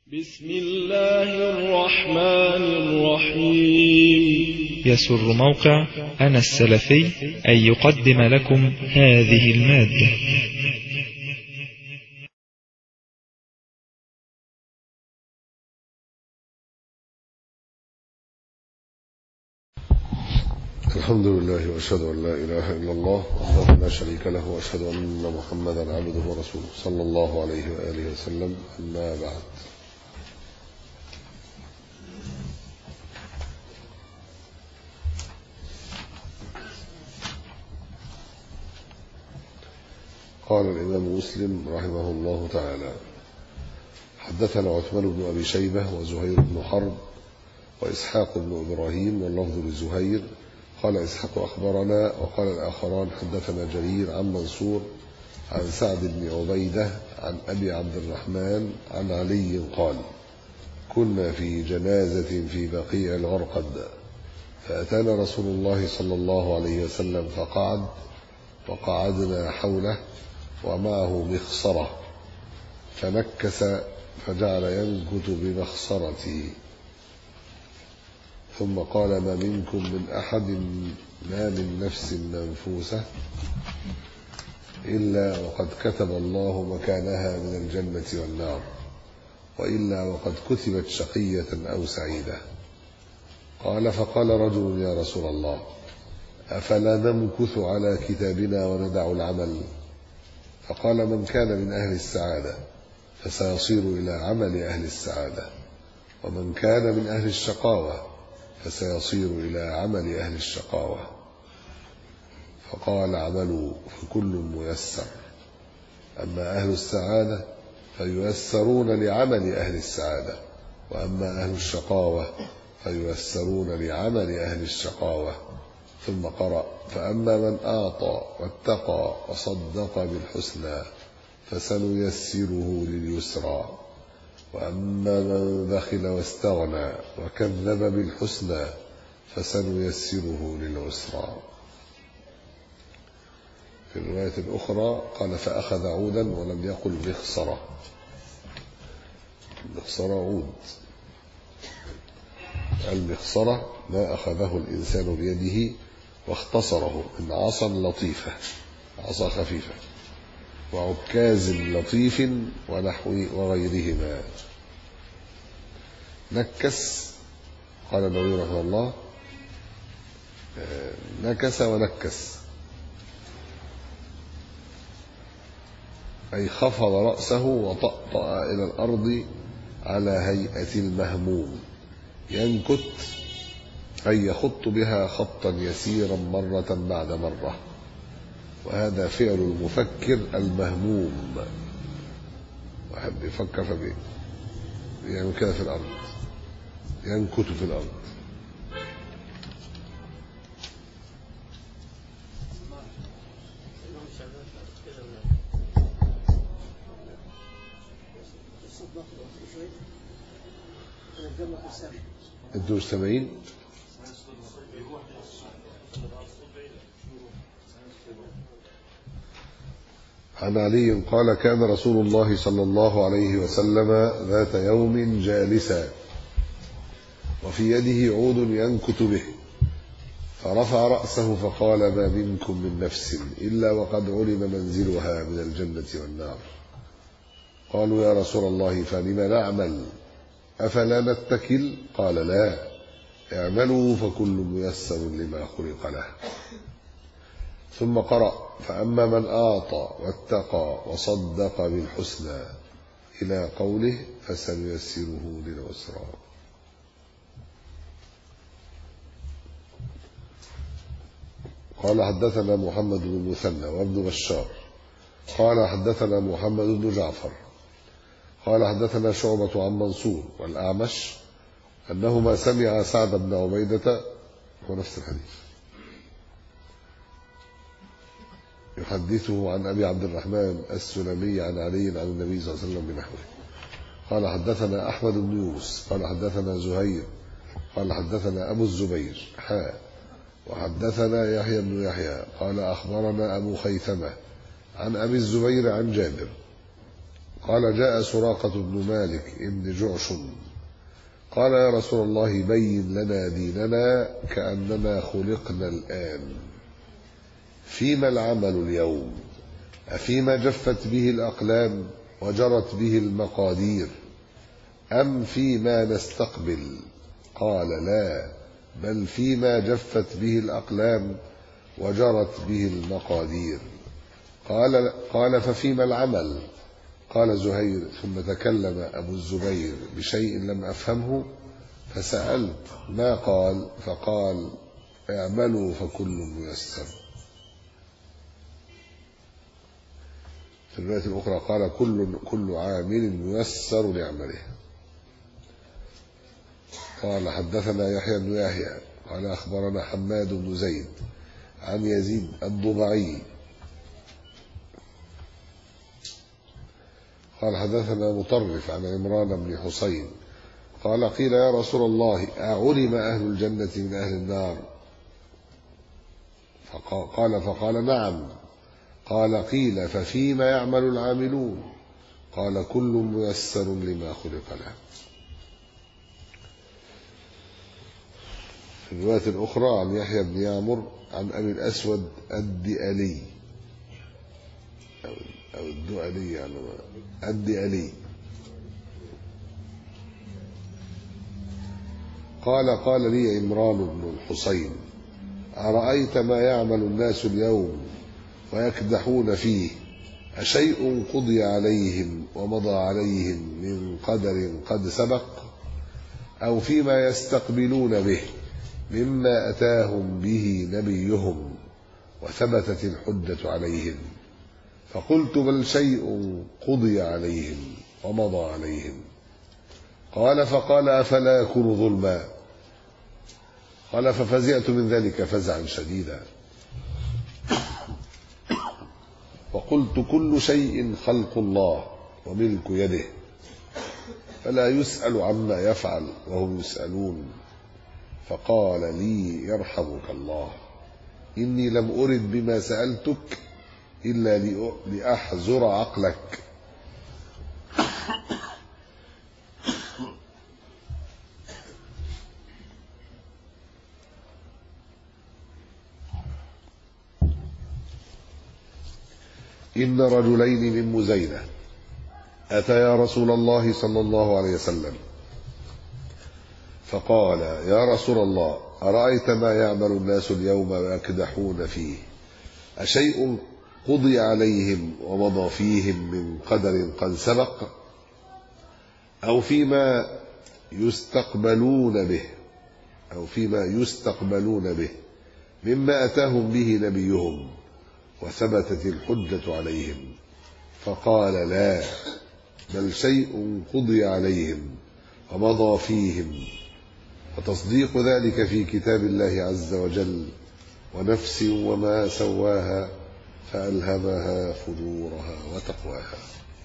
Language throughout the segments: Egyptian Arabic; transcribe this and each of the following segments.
بسم الله الرحمن الرحيم يسر موقع أنا السلفي أن يقدم لكم هذه المادة الحمد لله واشهد ان لا اله الا الله وحده لا شريك له واشهد ان محمدا عبده ورسوله صلى الله عليه واله وسلم اما بعد قال الامام مسلم رحمه الله تعالى حدثنا عثمان بن ابي شيبه وزهير بن حرب واسحاق بن ابراهيم واللفظ لزهير قال إسحاق أخبرنا وقال الآخران حدثنا جرير عن منصور عن سعد بن عبيدة عن أبي عبد الرحمن عن علي قال كنا في جنازة في بقيع الغرقد فأتانا رسول الله صلى الله عليه وسلم فقعد وقعدنا حوله ومعه مخصرة فنكس فجعل ينكت بمخصرته ثم قال ما منكم من أحد ما من نفس منفوسة إلا وقد كتب الله مكانها من الجنة والنار وإلا وقد كتبت شقية أو سعيدة قال فقال رجل يا رسول الله أفلا نمكث على كتابنا وندع العمل فقال من كان من أهل السعادة فسيصير إلى عمل أهل السعادة ومن كان من أهل الشقاوة فسيصير إلى عمل أهل الشقاوة فقال اعملوا فكل ميسر أما أهل السعادة فييسرون لعمل أهل السعادة وأما أهل الشقاوة فييسرون لعمل أهل الشقاوة ثم قرأ فأما من أعطى واتقى وصدق بالحسنى فسنيسره لليسرى وأما من بخل واستغنى وكذب بالحسنى فسنيسره للعسرى في الرواية الأخرى قال فأخذ عودا ولم يقل مخصرة المخصرة عود المخصرة ما أخذه الإنسان بيده واختصره من عصا لطيفة عصا خفيفة وعكاز لطيف ونحو وغيرهما نكس قال النبي رحمه الله نكس ونكس أي خفض رأسه وطأطأ إلى الأرض على هيئة المهموم ينكت أي يخط بها خطا يسيرا مرة بعد مرة وهذا فعل المفكر المهموم واحد بيفكر فبي يعمل كده في الأرض ينكت في الأرض الدور سبعين عن علي قال كان رسول الله صلى الله عليه وسلم ذات يوم جالسا وفي يده عود ينكت به فرفع رأسه فقال ما منكم من نفس إلا وقد علم منزلها من الجنة والنار قالوا يا رسول الله فلم نعمل أفلا نتكل قال لا اعملوا فكل ميسر لما خلق له ثم قرأ فأما من أعطى واتقى وصدق بالحسنى إلى قوله فسنيسره للعسرى قال حدثنا محمد بن المثنى وابن بشار قال حدثنا محمد بن جعفر قال حدثنا شعبة عن منصور والأعمش أنهما سمع سعد بن عبيدة هو نفس الحديث يحدثه عن أبي عبد الرحمن السلمي عن علي عن النبي صلى الله عليه وسلم بنحوه قال حدثنا أحمد بن يونس قال حدثنا زهير قال حدثنا أبو الزبير حاء وحدثنا يحيى بن يحيى قال أخبرنا أبو خيثمة عن أبي الزبير عن جابر قال جاء سراقة بن مالك ابن جعشم قال يا رسول الله بين لنا ديننا كأننا خلقنا الآن فيما العمل اليوم أفيما جفت به الأقلام وجرت به المقادير أم فيما نستقبل قال لا بل فيما جفت به الأقلام وجرت به المقادير قال قال ففيما العمل قال زهير ثم تكلم أبو الزبير بشيء لم أفهمه فسألت ما قال فقال اعملوا فكل ميسر في الرواية الأخرى قال كل كل عامل ميسر لعمله قال حدثنا يحيى بن يحيى قال أخبرنا حماد بن زيد عن يزيد الضبعي قال حدثنا مطرف عن عمران بن حسين قال قيل يا رسول الله أعلم أهل الجنة من أهل النار فقال فقال نعم قال قيل ففيما يعمل العاملون قال كل ميسر لما خلق له في الرواية الأخرى عن يحيى بن يعمر عن أبي الأسود الدئلي أو الدؤلي يعني الدئلي قال قال لي عمران بن الحسين أرأيت ما يعمل الناس اليوم ويكدحون فيه أشيء قضي عليهم ومضى عليهم من قدر قد سبق أو فيما يستقبلون به مما أتاهم به نبيهم وثبتت الحجة عليهم فقلت بل شيء قضي عليهم ومضى عليهم قال فقال أفلا يكون ظلما قال ففزعت من ذلك فزعا شديدا وقلت كل شيء خلق الله وملك يده فلا يسأل عما يفعل وهم يسألون فقال لي يرحمك الله إني لم أرد بما سألتك إلا لأحزر عقلك إن رجلين من مزينة أتيا رسول الله صلى الله عليه وسلم فقال يا رسول الله أرأيت ما يعمل الناس اليوم ويكدحون فيه أشيء قضي عليهم ومضى فيهم من قدر قد سبق أو فيما يستقبلون به أو فيما يستقبلون به مما أتاهم به نبيهم وثبتت الحجة عليهم فقال لا بل شيء قضي عليهم ومضى فيهم وتصديق ذلك في كتاب الله عز وجل ونفس وما سواها فألهمها فجورها وتقواها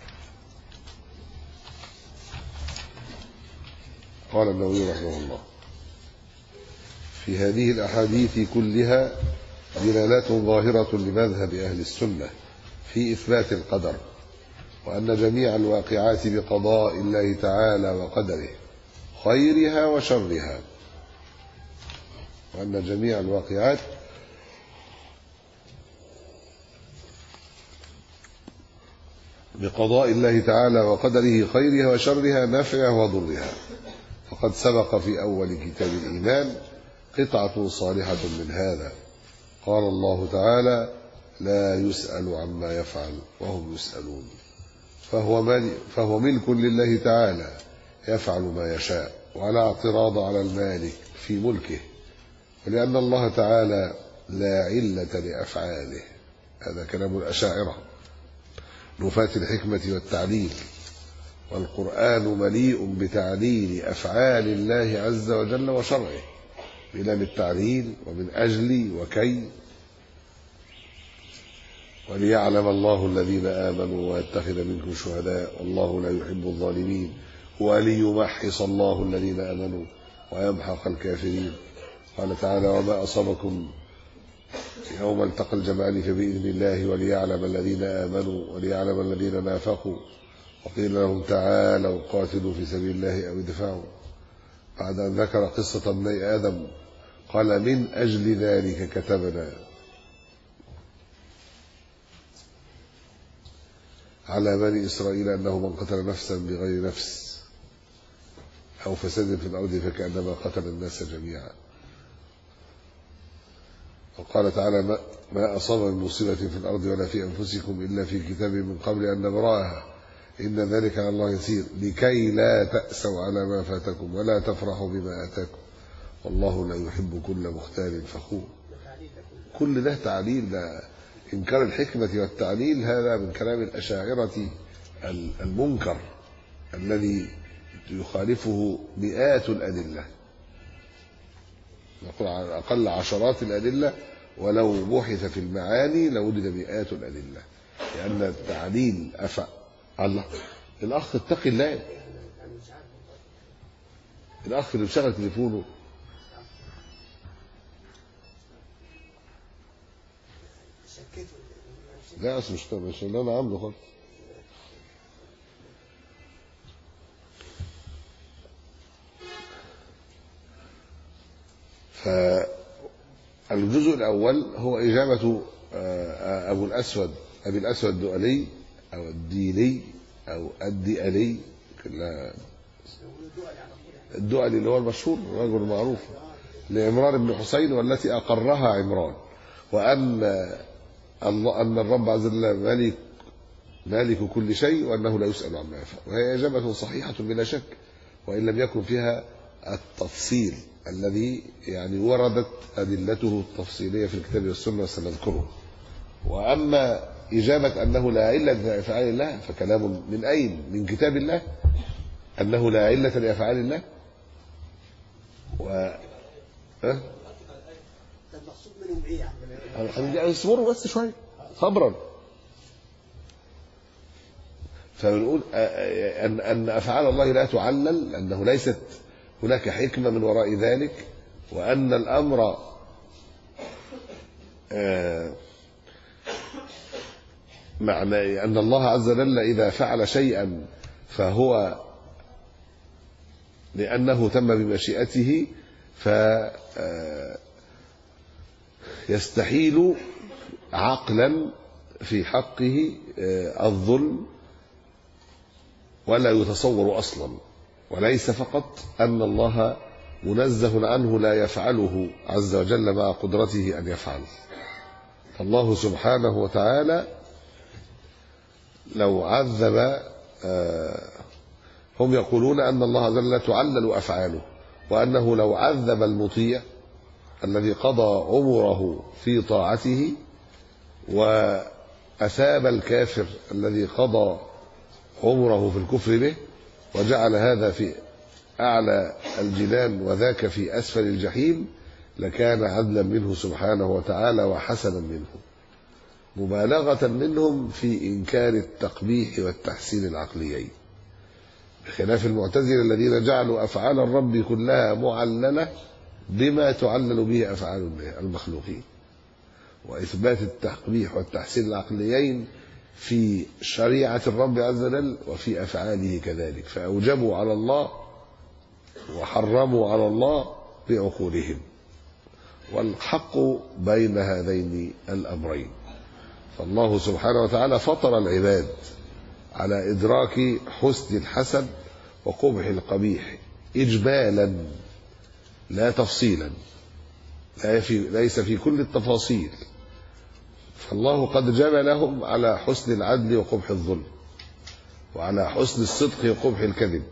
قال النووي رحمه الله في هذه الأحاديث كلها دلالات ظاهرة لمذهب أهل السنة في إثبات القدر وأن جميع الواقعات بقضاء الله تعالى وقدره خيرها وشرها وأن جميع الواقعات بقضاء الله تعالى وقدره خيرها وشرها نفعها وضرها فقد سبق في أول كتاب الإيمان قطعة صالحة من هذا قال الله تعالى لا يسأل عما يفعل وهم يسألون فهو, مل فهو ملك لله تعالى يفعل ما يشاء ولا اعتراض على المالك في ملكه ولأن الله تعالى لا علة لأفعاله هذا كلام الأشاعرة نفاة الحكمة والتعليل والقرآن مليء بتعليل أفعال الله عز وجل وشرعه بلام التعليل ومن أجل وكي وليعلم الله الذين آمنوا ويتخذ منكم شهداء والله لا يحب الظالمين وليمحص الله الذين آمنوا ويمحق الكافرين قال تعالى وما أصابكم يوم التقى الجمعان فبإذن الله وليعلم الذين آمنوا وليعلم الذين نافقوا وقيل لهم تعالوا قاتلوا في سبيل الله أو ادفعوا بعد أن ذكر قصة ابني آدم قال من أجل ذلك كتبنا على بني إسرائيل أنه من قتل نفسا بغير نفس أو فساد في الأرض فكأنما قتل الناس جميعا وقال تعالى ما- ما أصاب من مصيبة في الأرض ولا في أنفسكم إلا في كتاب من قبل أن نبرأها إن ذلك على الله يسير لكي لا تأسوا على ما فاتكم ولا تفرحوا بما آتاكم والله لا يحب كل مختال فخور كل ده تعليل ده إنكار الحكمة والتعليل هذا من كلام الأشاعرة المنكر الذي يخالفه مئات الأدلة نقول على الأقل عشرات الأدلة ولو بحث في المعاني لوجد مئات الأدلة لأن التعليل أفع الله الأخ اتقي الله الأخ اللي مشغل تليفونه لا أصل مش مش اللي أنا عامله خالص فالجزء الأول هو إجابة آه، أبو الأسود أبي الأسود الدؤلي أو الديلي أو الدئلي كلها الدؤلي اللي هو المشهور الرجل المعروف لعمران بن حسين والتي أقرها عمران وأن الله أن الرب عز وجل ملك مالك كل شيء وأنه لا يسأل عما يفعل وهي إجابة صحيحة بلا شك وإن لم يكن فيها التفصيل الذي يعني وردت أدلته التفصيلية في الكتاب والسنة وسنذكره وأما إجابة أنه لا علة لأفعال الله فكلام من أين؟ من كتاب الله أنه لا علة لأفعال الله و ها؟ المقصود منهم ايه يعني؟ هنجي- اصبروا بس شويه صبرا فبنقول آه، آه، ان ان افعال الله لا تعلل انه ليست هناك حكمه من وراء ذلك وان الامر آه، معنى ان الله عز وجل اذا فعل شيئا فهو لانه تم بمشيئته ف آه، يستحيل عقلا في حقه آه، الظلم ولا يتصور اصلا وليس فقط ان الله منزه عنه لا يفعله عز وجل مع قدرته ان يفعل فالله سبحانه وتعالى لو عذب آه، هم يقولون ان الله عز وجل تعلل افعاله وانه لو عذب المطيع الذي قضى عمره في طاعته وأثاب الكافر الذي قضى عمره في الكفر به وجعل هذا في أعلى الجنان وذاك في أسفل الجحيم لكان عدلا منه سبحانه وتعالى وحسنا منه مبالغة منهم في إنكار التقبيح والتحسين العقليين بخلاف المعتزلة الذين جعلوا أفعال الرب كلها معللة بما تعلل به أفعال المخلوقين وإثبات التقبيح والتحسين العقليين في شريعة الرب عز وجل وفي أفعاله كذلك فأوجبوا على الله وحرموا على الله بعقولهم والحق بين هذين الأمرين فالله سبحانه وتعالى فطر العباد على إدراك حسن الحسن وقبح القبيح إجمالا لا تفصيلا لا في ليس في كل التفاصيل فالله قد جبلهم على حسن العدل وقبح الظلم وعلى حسن الصدق وقبح الكذب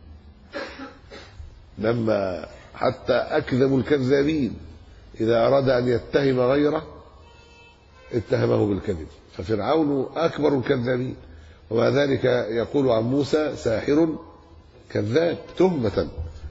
لما حتى أكذب الكذابين إذا أراد أن يتهم غيره اتهمه بالكذب ففرعون أكبر الكذابين ومع ذلك يقول عن موسى ساحر كذاب تهمة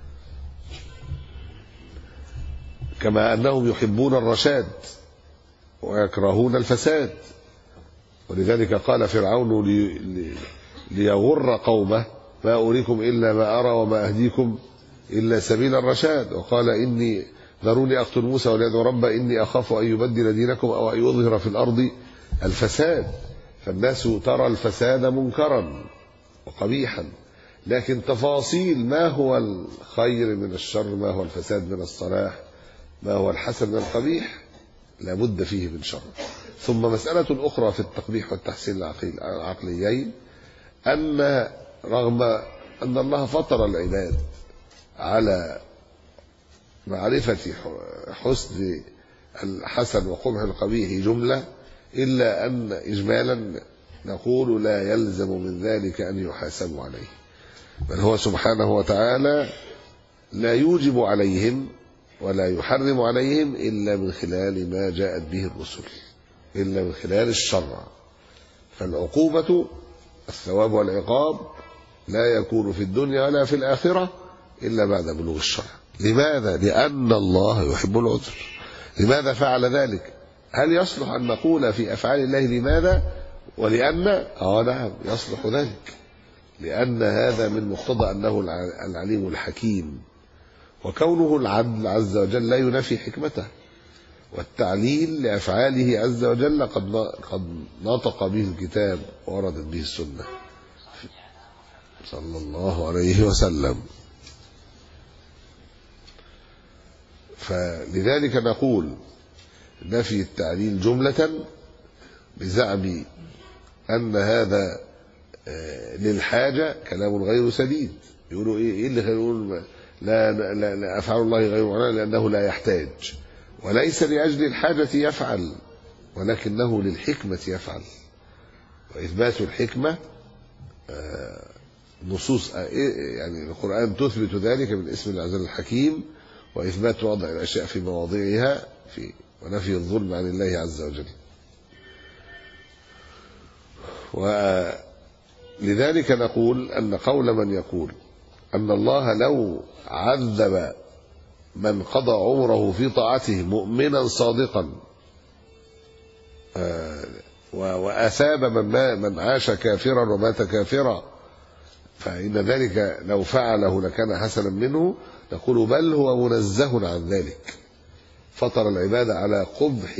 كما أنهم يحبون الرشاد ويكرهون الفساد ولذلك قال فرعون لي لي ليغر قومه ما أريكم إلا ما أرى وما أهديكم إلا سبيل الرشاد وقال إني ذروني أقتل موسى وليدعو رب إني أخاف أن يبدل دينكم أو أن يظهر في الأرض الفساد فالناس ترى الفساد منكرا وقبيحا لكن تفاصيل ما هو الخير من الشر ما هو الفساد من الصلاح ما هو الحسن من القبيح لابد فيه من شر ثم مسألة أخرى في التقبيح والتحسين العقل- العقليين أن رغم أن الله فطر العباد على معرفة ح- حسن الحسن وقبح القبيح جملة إلا أن إجمالا نقول لا يلزم من ذلك أن يحاسبوا عليه بل هو سبحانه وتعالى لا يوجب عليهم ولا يحرم عليهم إلا من خلال ما جاءت به الرسل إلا من خلال الشرع فالعقوبة الثواب والعقاب لا يكون في الدنيا ولا في الآخرة إلا بعد بلوغ الشرع لماذا؟ لأن الله يحب العذر لماذا فعل ذلك؟ هل يصلح أن نقول في أفعال الله لماذا؟ ولأن آه نعم يصلح ذلك لأن هذا من مقتضى أنه الع- العليم الحكيم وكونه العدل عز وجل لا ينافي حكمته والتعليل لأفعاله عز وجل قد قد نطق به الكتاب ووردت به السنة صلى الله عليه وسلم فلذلك نقول نفي التعليل جملة بزعم أن هذا آه، للحاجة كلام غير سديد يقولوا إيه, إيه اللي يقول لا, لا, لا أفعل الله غير معنى لأنه لا يحتاج وليس لأجل الحاجة يفعل ولكنه للحكمة يفعل وإثبات الحكمة آه، نصوص آه، إيه- يعني القرآن تثبت ذلك من اسم العزيز الحكيم وإثبات وضع الأشياء في مواضعها في ونفي الظلم عن الله عز وجل ولذلك نقول أن قول من يقول أن الله لو عذب من قضى عمره في طاعته مؤمنا صادقا آه، و- وأثاب من, ما من عاش كافرا ومات كافرا فإن ذلك لو فعله لكان حسنا منه نقول بل هو منزه عن ذلك فطر العباد على قبح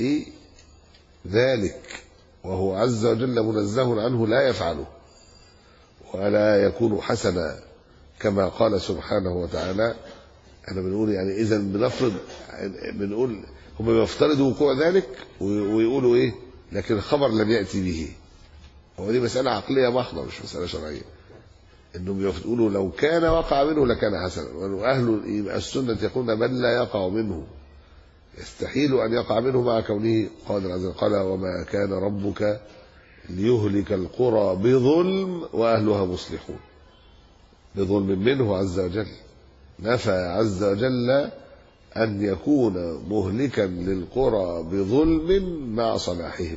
ذلك وهو عز وجل منزه عنه لا يفعله ولا يكون حسنا كما قال سبحانه وتعالى احنا بنقول يعني اذا بنفرض بنقول هم بيفترضوا وقوع ذلك ويقولوا ايه لكن الخبر لم ياتي به هو دي مساله عقليه محضه مش مساله شرعيه انهم يقولوا لو كان وقع منه لكان حسنا واهل يبقى السنه يقولون بل لا يقع منه يستحيل ان يقع منه مع كونه قادر عز وجل قال وما كان ربك ليهلك القرى بظلم واهلها مصلحون بظلم منه عز وجل نفى عز وجل ان يكون مهلكا للقرى بظلم مع صلاحهم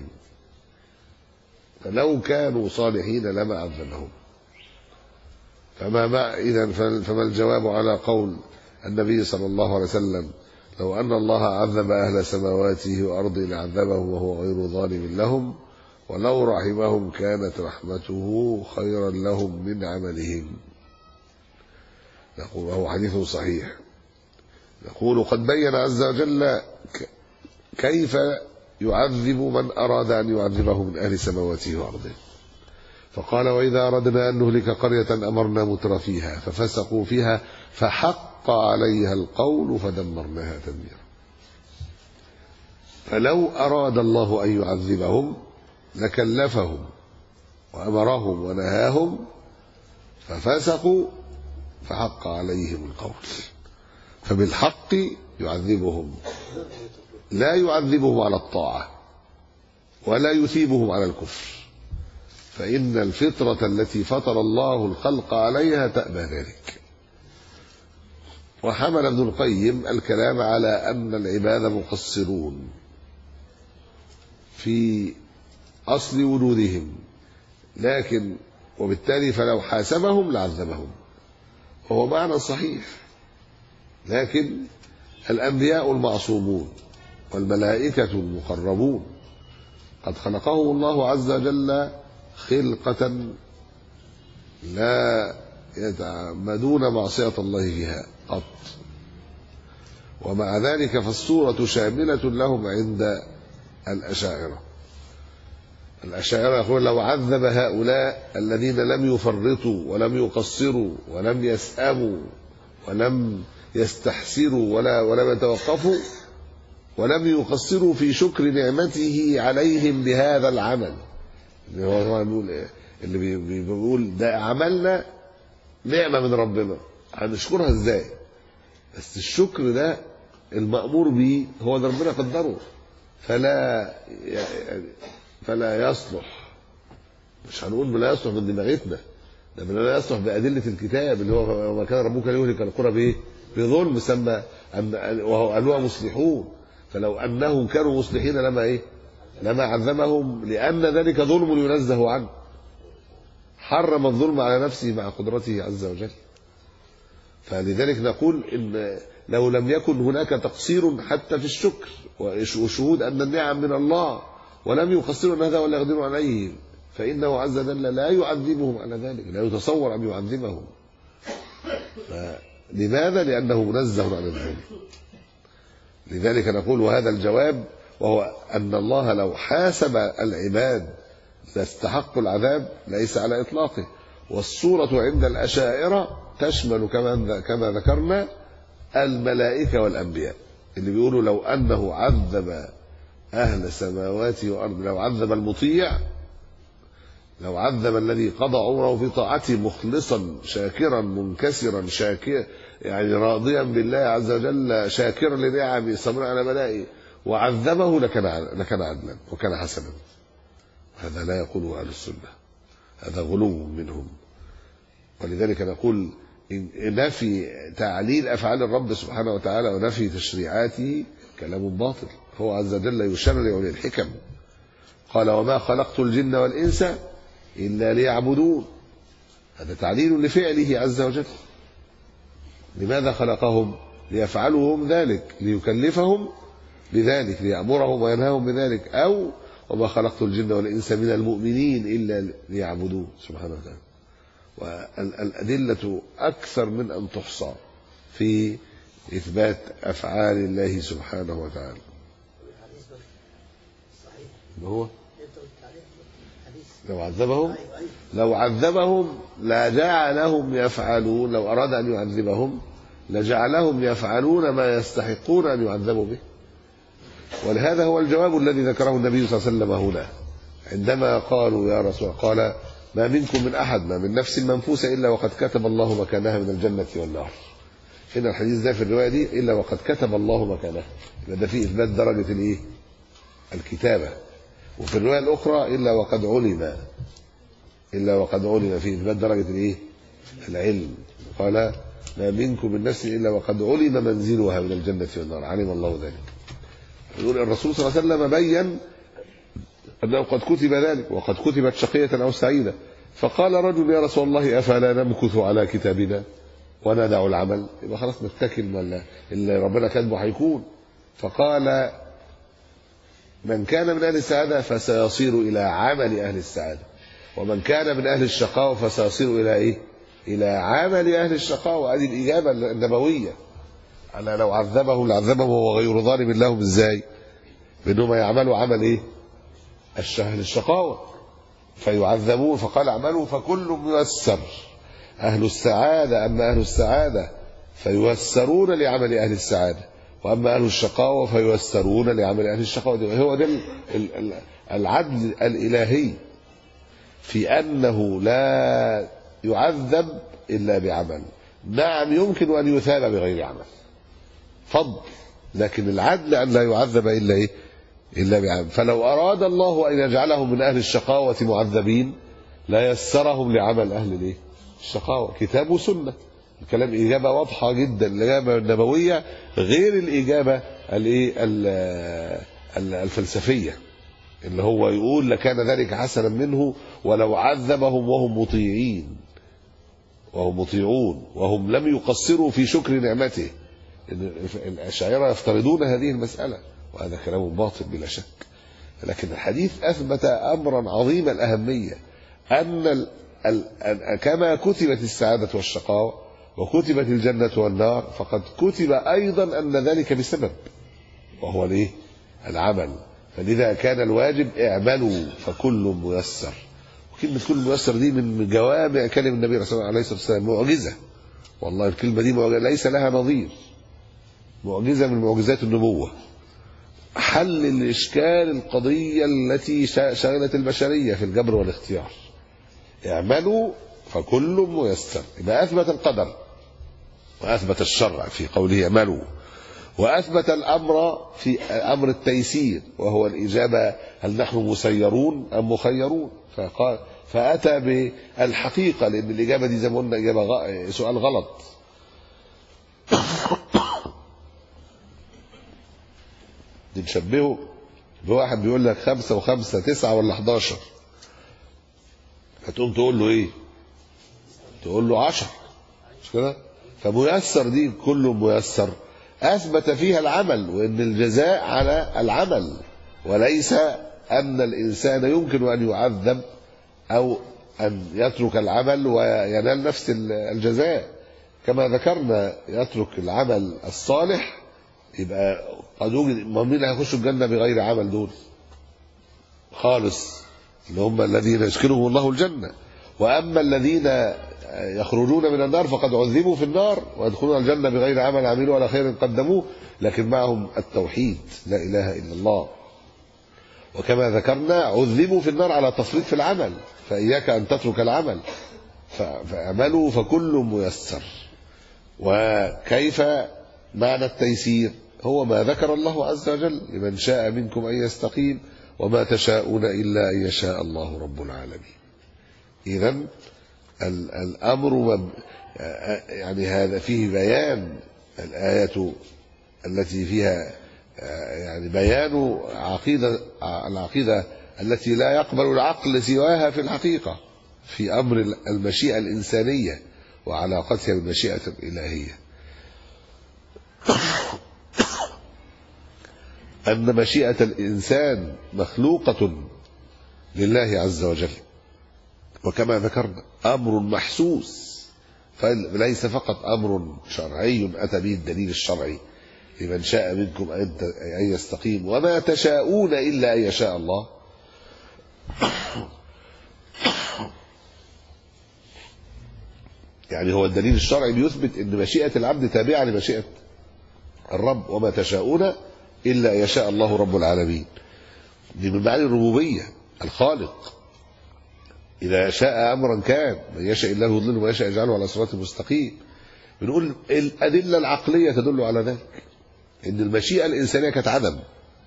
فلو كانوا صالحين لما عذبهم فما ما اذا فما الجواب على قول النبي صلى الله عليه وسلم لو ان الله عذب اهل سماواته وارضه لعذبهم وهو غير ظالم لهم ولو رحمهم كانت رحمته خيرا لهم من عملهم نقول وهو حديث صحيح نقول قد بين عز وجل كيف يعذب من أراد أن يعذبه من أهل سماواته وأرضه فقال وإذا أردنا أن نهلك قرية أمرنا متر فيها ففسقوا فيها فحق عليها القول فدمرناها تدميرا فلو أراد الله أن يعذبهم لكلفهم وأمرهم ونهاهم ففسقوا فحق عليهم القول فبالحق يعذبهم لا يعذبهم على الطاعة ولا يثيبهم على الكفر فإن الفطرة التي فطر الله الخلق عليها تأبى ذلك وحمل ابن القيم الكلام على أن العباد مقصرون في أصل وجودهم لكن وبالتالي فلو حاسبهم لعذبهم وهو معنى صحيح لكن الأنبياء المعصومون والملائكة المقربون قد خلقهم الله عز وجل خلقة لا يتعمدون معصية الله فيها قط ومع ذلك فالصورة شاملة لهم عند الأشاعرة الأشاعرة يقول لو عذب هؤلاء الذين لم يفرطوا ولم يقصروا ولم يسأموا ولم يستحسروا ولا ولم يتوقفوا ولم يقصروا في شكر نعمته عليهم بهذا العمل اللي هو طبعا بيقول إيه؟ اللي بي- بي- بيقول ده عملنا نعمة من ربنا هنشكرها ازاي بس الشكر ده المأمور به هو ده ربنا قدره فلا يعني فلا يصلح مش هنقول لا يصلح من دماغتنا ده من لا يصلح بأدلة الكتاب اللي هو وما كان ربك ليهلك القرى بإيه؟ بظلم سمى أن وهو أهلها مصلحون فلو أنهم كانوا مصلحين لما إيه؟ لما عذبهم لأن ذلك ظلم ينزه عنه حرم الظلم على نفسه مع قدرته عز وجل فلذلك نقول إن لو لم يكن هناك تقصير حتى في الشكر وشهود أن النعم من الله ولم يقصروا أن هذا ولا يقدروا عليه فإنه عز وجل لا يعذبهم على ذلك لا يتصور أن يعذبهم لماذا؟ لأنه منزه عن الظلم لذلك نقول وهذا الجواب وهو أن الله لو حاسب العباد لاستحقوا العذاب ليس على إطلاقه والصورة عند الأشاعرة تشمل كما كما ذكرنا الملائكة والأنبياء اللي بيقولوا لو أنه عذب أهل السماوات والأرض لو عذب المطيع لو عذب الذي قضى عمره في طاعته مخلصا شاكرا منكسرا شاكرا يعني راضيا بالله عز وجل شاكرا لنعمه صابرا على بلائه وعذبه لكان لكان عدلا وكان حسنا هذا لا يقوله اهل السنه هذا غلو منهم ولذلك نقول إن نفي تعليل افعال الرب سبحانه وتعالى ونفي تشريعاته كلام باطل هو عز وجل يشرع للحكم قال وما خلقت الجن والانس الا ليعبدون هذا تعليل لفعله عز وجل لماذا خلقهم ليفعلوا هم ذلك ليكلفهم بذلك ليأمرهم وينهاهم بذلك أو وما خلقت الجن والإنس من المؤمنين إلا ليعبدون سبحانه وتعالى والأدلة أكثر من أن تحصى في إثبات أفعال الله سبحانه وتعالى الحديث بقى صحيح ما هو انت قلت عليه الحديث لو عذبهم ايوه ايوه لو عذبهم لجعلهم يفعلون لو أراد أن يعذبهم لجعلهم يفعلون ما يستحقون أن يعذبوا به ولهذا هو الجواب الذي ذكره النبي صلى الله عليه وسلم هنا عندما قالوا يا رسول الله قال ما منكم من أحد ما من نفس منفوسة إلا وقد كتب الله مكانها من الجنة والنار هنا الحديث ده في الرواية دي إلا وقد كتب الله مكانها يبقى ده فيه إثبات درجة الإيه؟ الكتابة وفي الرواية الأخرى إلا وقد علم إلا وقد علم في إثبات درجة الإيه؟ العلم قال ما منكم من نفس إلا وقد علم منزلها من الجنة والنار علم الله ذلك يقول الرسول صلى الله عليه وسلم بين أنه قد كتب ذلك وقد كتبت شقية أو سعيدة فقال رجل يا رسول الله أفلا نمكث على كتابنا وندع العمل يبقى خلاص نتكل ولا اللي ربنا كاتبه هيكون فقال من كان من أهل السعادة فسيصير إلى عمل أهل السعادة ومن كان من أهل الشقاوة فسيصير إلى إيه؟ إلى عمل أهل الشقاوة هذه الإجابة النبوية أنا لو عذبهم لعذبهم وهو غير ظالم لهم إزاي؟ بأنهم يعملوا عمل إيه؟ الشهل الشقاوة فيعذبون فقال اعملوا فكل ميسر أهل السعادة أما أهل السعادة فييسرون لعمل أهل السعادة وأما أهل الشقاوة فييسرون لعمل أهل الشقاوة هو ده ال- ال- ال- العدل الإلهي في أنه لا يعذب إلا بعمل نعم يمكن أن يثاب بغير عمل فضل لكن العدل أن لا يعذب إلا إيه إلا بعمل فلو أراد الله أن يجعلهم من أهل الشقاوة معذبين لا يسرهم لعمل أهل الإيه الشقاوة كتاب وسنة الكلام إجابة واضحة جدا الإجابة النبوية غير الإجابة الإيه ال- ال- الفلسفية اللي هو يقول لكان ذلك حسنا منه ولو عذبهم وهم مطيعين وهم مطيعون وهم لم يقصروا في شكر نعمته إن الأشاعرة يفترضون هذه المسألة وهذا كلام باطل بلا شك لكن الحديث أثبت أمرا عظيم الأهمية أن ال ال ال كما كتبت السعادة والشقاوة وكتبت الجنة والنار فقد كتب أيضا أن ذلك بسبب وهو الايه؟ العمل فلذا كان الواجب اعملوا فكل ميسر وكلمة كل ميسر دي من جوامع كلم النبي صلى الله عليه وسلم معجزة والله الكلمة دي معجزة ليس لها نظير معجزة من معجزات النبوة حل الإشكال القضية التي شا- شغلت البشرية في الجبر والاختيار اعملوا فكل ميسر يبقى أثبت القدر وأثبت الشرع في قوله اعملوا وأثبت الأمر في أمر التيسير وهو الإجابة هل نحن مسيرون أم مخيرون فقال فأتى بالحقيقة لأن الإجابة دي زي ما قلنا إجابة غ... سؤال غلط دي نشبهه بواحد بيقول لك خمسة وخمسة تسعة ولا 11 هتقوم تقول له إيه؟ تقول له عشر مش كده؟ فميسر دي كله ميسر أثبت فيها العمل وأن الجزاء على العمل وليس أن الإنسان يمكن أن يعذب أو أن يترك العمل وينال نفس الجزاء كما ذكرنا يترك العمل الصالح يبقى قد يوجد ما مين هيخشوا الجنة بغير عمل دول خالص اللي هم الذين يسكنهم الله الجنة وأما الذين يخرجون من النار فقد عذبوا في النار ويدخلون الجنة بغير عمل عملوا ولا خير قدموه لكن معهم التوحيد لا إله إلا الله وكما ذكرنا عذبوا في النار على تفريط في العمل فإياك أن تترك العمل ف- فاعملوا فكل ميسر وكيف معنى التيسير هو ما ذكر الله عز وجل لمن شاء منكم أن يستقيم وما تشاءون إلا أن يشاء الله رب العالمين إذا ال- الأمر مب... يعني هذا فيه بيان الآية التي فيها يعني بيان عقيدة العقيدة التي لا يقبل العقل سواها في الحقيقة في أمر المشيئة الإنسانية وعلاقتها بالمشيئة الإلهية أن مشيئة الإنسان مخلوقة لله عز وجل وكما ذكرنا أمر محسوس فليس فقط أمر شرعي أتى به الدليل الشرعي لمن شاء منكم أن يستقيم وما تشاءون إلا أن يشاء الله يعني هو الدليل الشرعي بيثبت أن مشيئة العبد تابعة لمشيئة الرب وما تشاءون إلا أن يشاء الله رب العالمين دي من معاني الربوبية الخالق إذا شاء أمرا كان من يشاء الله يضلله وما يشاء يجعله على صراط مستقيم بنقول الأدلة العقلية تدل على ذلك إن المشيئة الإنسانية كانت عدم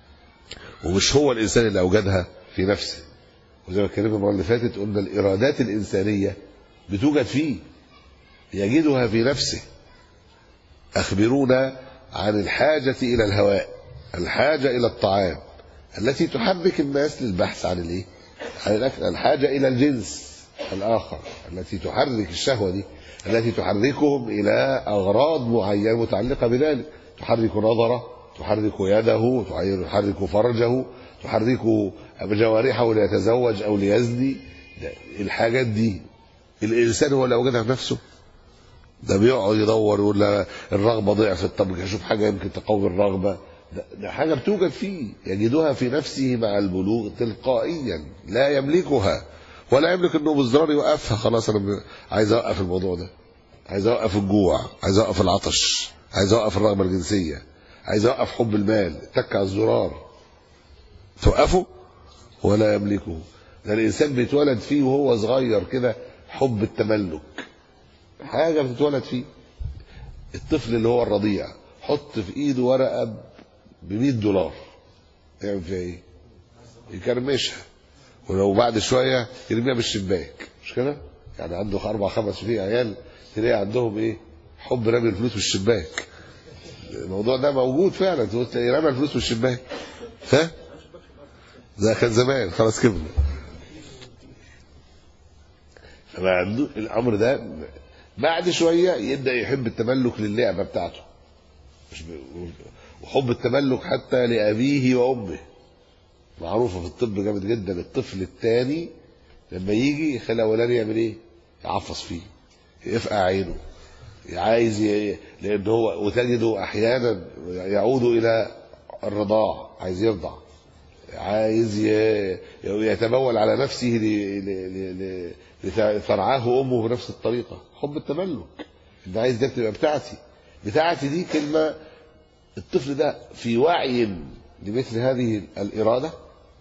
ومش هو الإنسان اللي أوجدها في نفسه وزي ما اتكلمنا المرة اللي فاتت قلنا الإرادات الإنسانية بتوجد فيه يجدها في نفسه أخبرونا عن الحاجة إلى الهواء الحاجة إلى الطعام التي تحرك الناس للبحث عن الإيه؟ عن الأكل الحاجة إلى الجنس الآخر التي تحرك الشهوة دي التي تحركهم إلى أغراض معينة متعلقة بذلك تحرك نظره تحرك يده تحرك فرجه تحرك جوارحه ليتزوج أو ليزني الحاجات دي الإنسان هو اللي أوجدها في نفسه ده بيقعد يدور يقول لا الرغبة ضعفت طب أشوف حاجة يمكن تقوي الرغبة ده, ده حاجة بتوجد فيه يجدها في نفسه مع البلوغ تلقائيا لا يملكها ولا يملك انه بزرار يوقفها خلاص انا عايز اوقف الموضوع ده عايز اوقف الجوع عايز اوقف العطش عايز اوقف الرغبه الجنسيه عايز اوقف حب المال تك على الزرار توقفه ولا يملكه ده الانسان بيتولد فيه وهو صغير كده حب التملك حاجه بتتولد فيه الطفل اللي هو الرضيع حط في ايده ورقه ب 100 دولار يعمل فيها ايه؟ يكرمشها ولو بعد شويه يرميها بالشباك مش كده؟ يعني عنده اربع خمس في عيال تلاقي عندهم ايه؟ حب رمي الفلوس في الشباك الموضوع ده موجود فعلا تلاقي رمى الفلوس في الشباك ها؟ ده كان زمان خلاص كبر فما عنده الامر ده بعد شويه يبدا يحب التملك للعبه بتاعته مش ب... وحب التملك حتى لابيه وامه معروفه في الطب جامد جدا الطفل الثاني لما يجي يخلي الاولاني يعمل ايه؟ يعفص فيه يفقع عينه عايز ي... لان هو وتجده احيانا يعود الى الرضاع عايز يرضع عايز ي- يتبول على نفسه ل- ل- ل- ل- لترعاه امه بنفس الطريقه حب التملك ان عايز ده تبقى بتاعتي بتاعتي دي كلمه الطفل ده في وعي لمثل هذه الاراده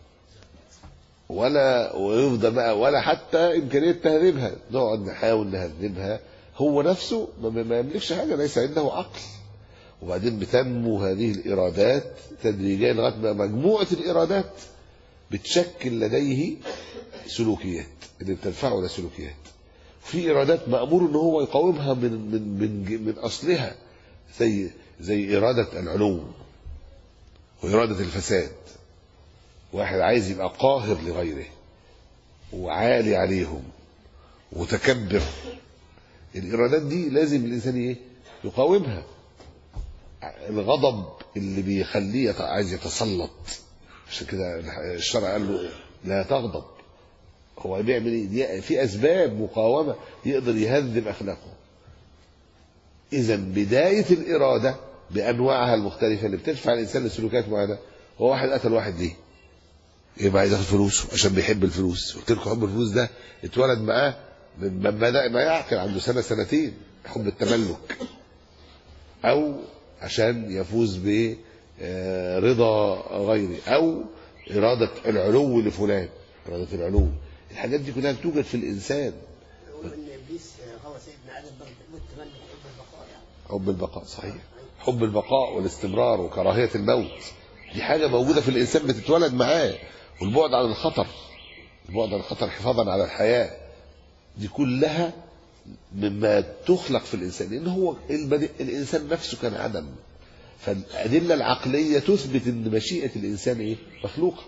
ولا ويفضل بقى ولا حتى امكانيه تهذيبها نقعد نحاول نهذبها هو نفسه ما- ما ما يملكش حاجه ليس عنده عقل وبعدين بتنمو هذه الارادات تدريجيا لغايه ما مجموعه الارادات بتشكل لديه سلوكيات اللي بتدفعه الى سلوكيات في ارادات مامور ان هو يقاومها من من من من اصلها زي زي اراده العلو واراده الفساد واحد عايز يبقى قاهر لغيره وعالي عليهم ومتكبر الارادات دي لازم الانسان ايه يقاومها الغضب اللي بيخليه يت- عايز يتسلط عشان كده الشرع قال له لا تغضب هو بيعمل ايه دي في اسباب مقاومه يقدر يهذب اخلاقه اذا بدايه الاراده بانواعها المختلفه اللي بتدفع الانسان لسلوكات معينه هو واحد قتل واحد ليه؟ يبقى عايز ياخد فلوسه عشان بيحب الفلوس قلت لكم حب الفلوس ده اتولد معاه من من بدا ما يعقل عنده سنه سنتين حب التملك او عشان يفوز برضا غيره او اراده العلو لفلان اراده العلو الحاجات دي كلها بتوجد في الانسان يقول ان ابليس غوى سيدنا ادم برضه والتملك حب البقاء يعني حب البقاء صحيح حب البقاء والاستمرار وكراهيه الموت دي حاجه موجوده في الانسان بتتولد معاه والبعد عن الخطر البعد عن الخطر حفاظا على الحياه دي كلها مما تخلق في الانسان لان هو البدي... الانسان نفسه كان عدم فالادله العقليه تثبت ان مشيئه الانسان ايه مخلوقه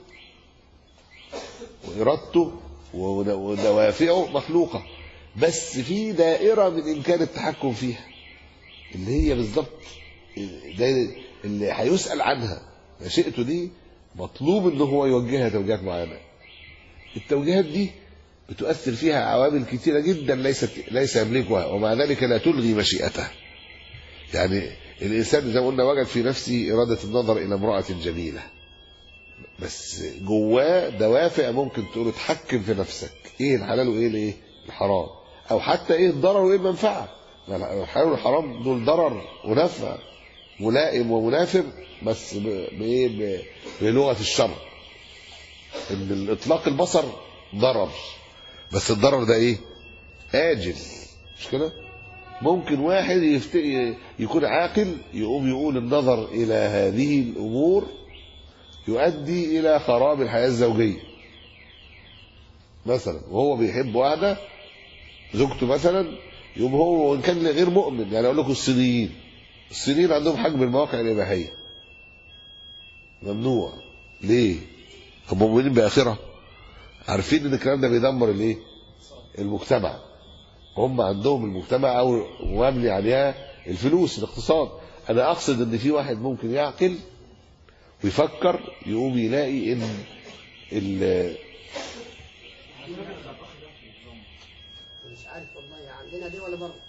وارادته ود- ودوافعه مخلوقه بس في دائره من امكان التحكم فيها اللي هي بالظبط ده اللي هيسال عنها مشيئته دي مطلوب ان هو يوجهها توجيهات معينه التوجيهات دي بتؤثر فيها عوامل كثيرة جدا ليست ليس يملكها ومع ذلك لا تلغي مشيئته. يعني الإنسان زي ما قلنا وجد في نفسه إرادة النظر إلى امرأة جميلة. بس جواه دوافع ممكن تقول له اتحكم في نفسك، إيه الحلال وإيه الإيه؟ الحرام. أو حتى إيه الضرر وإيه المنفعة. ما الحلال والحرام دول ضرر ونفع ملائم ومنافر بس ب- بإيه؟ ب- بلغة الشرع. إن الإطلاق البصر ضرر بس الضرر ده ايه آجل مش كده ممكن واحد يفت... يكون عاقل يقوم يقول النظر إلى هذه الأمور يؤدي إلى خراب الحياة الزوجية مثلا وهو بيحب واحدة زوجته مثلا يقوم هو وإن كان غير مؤمن يعني أقول لكم الصينيين الصينيين عندهم حجم المواقع الإباحية ممنوع ليه؟ هم مؤمنين بآخرة عارفين ان الكلام ده بيدمر الايه المجتمع هم عندهم المجتمع او مبني عليها الفلوس الاقتصاد انا اقصد ان في واحد ممكن يعقل ويفكر يقوم يلاقي ان ال- مش عارف والله عندنا دي ولا بره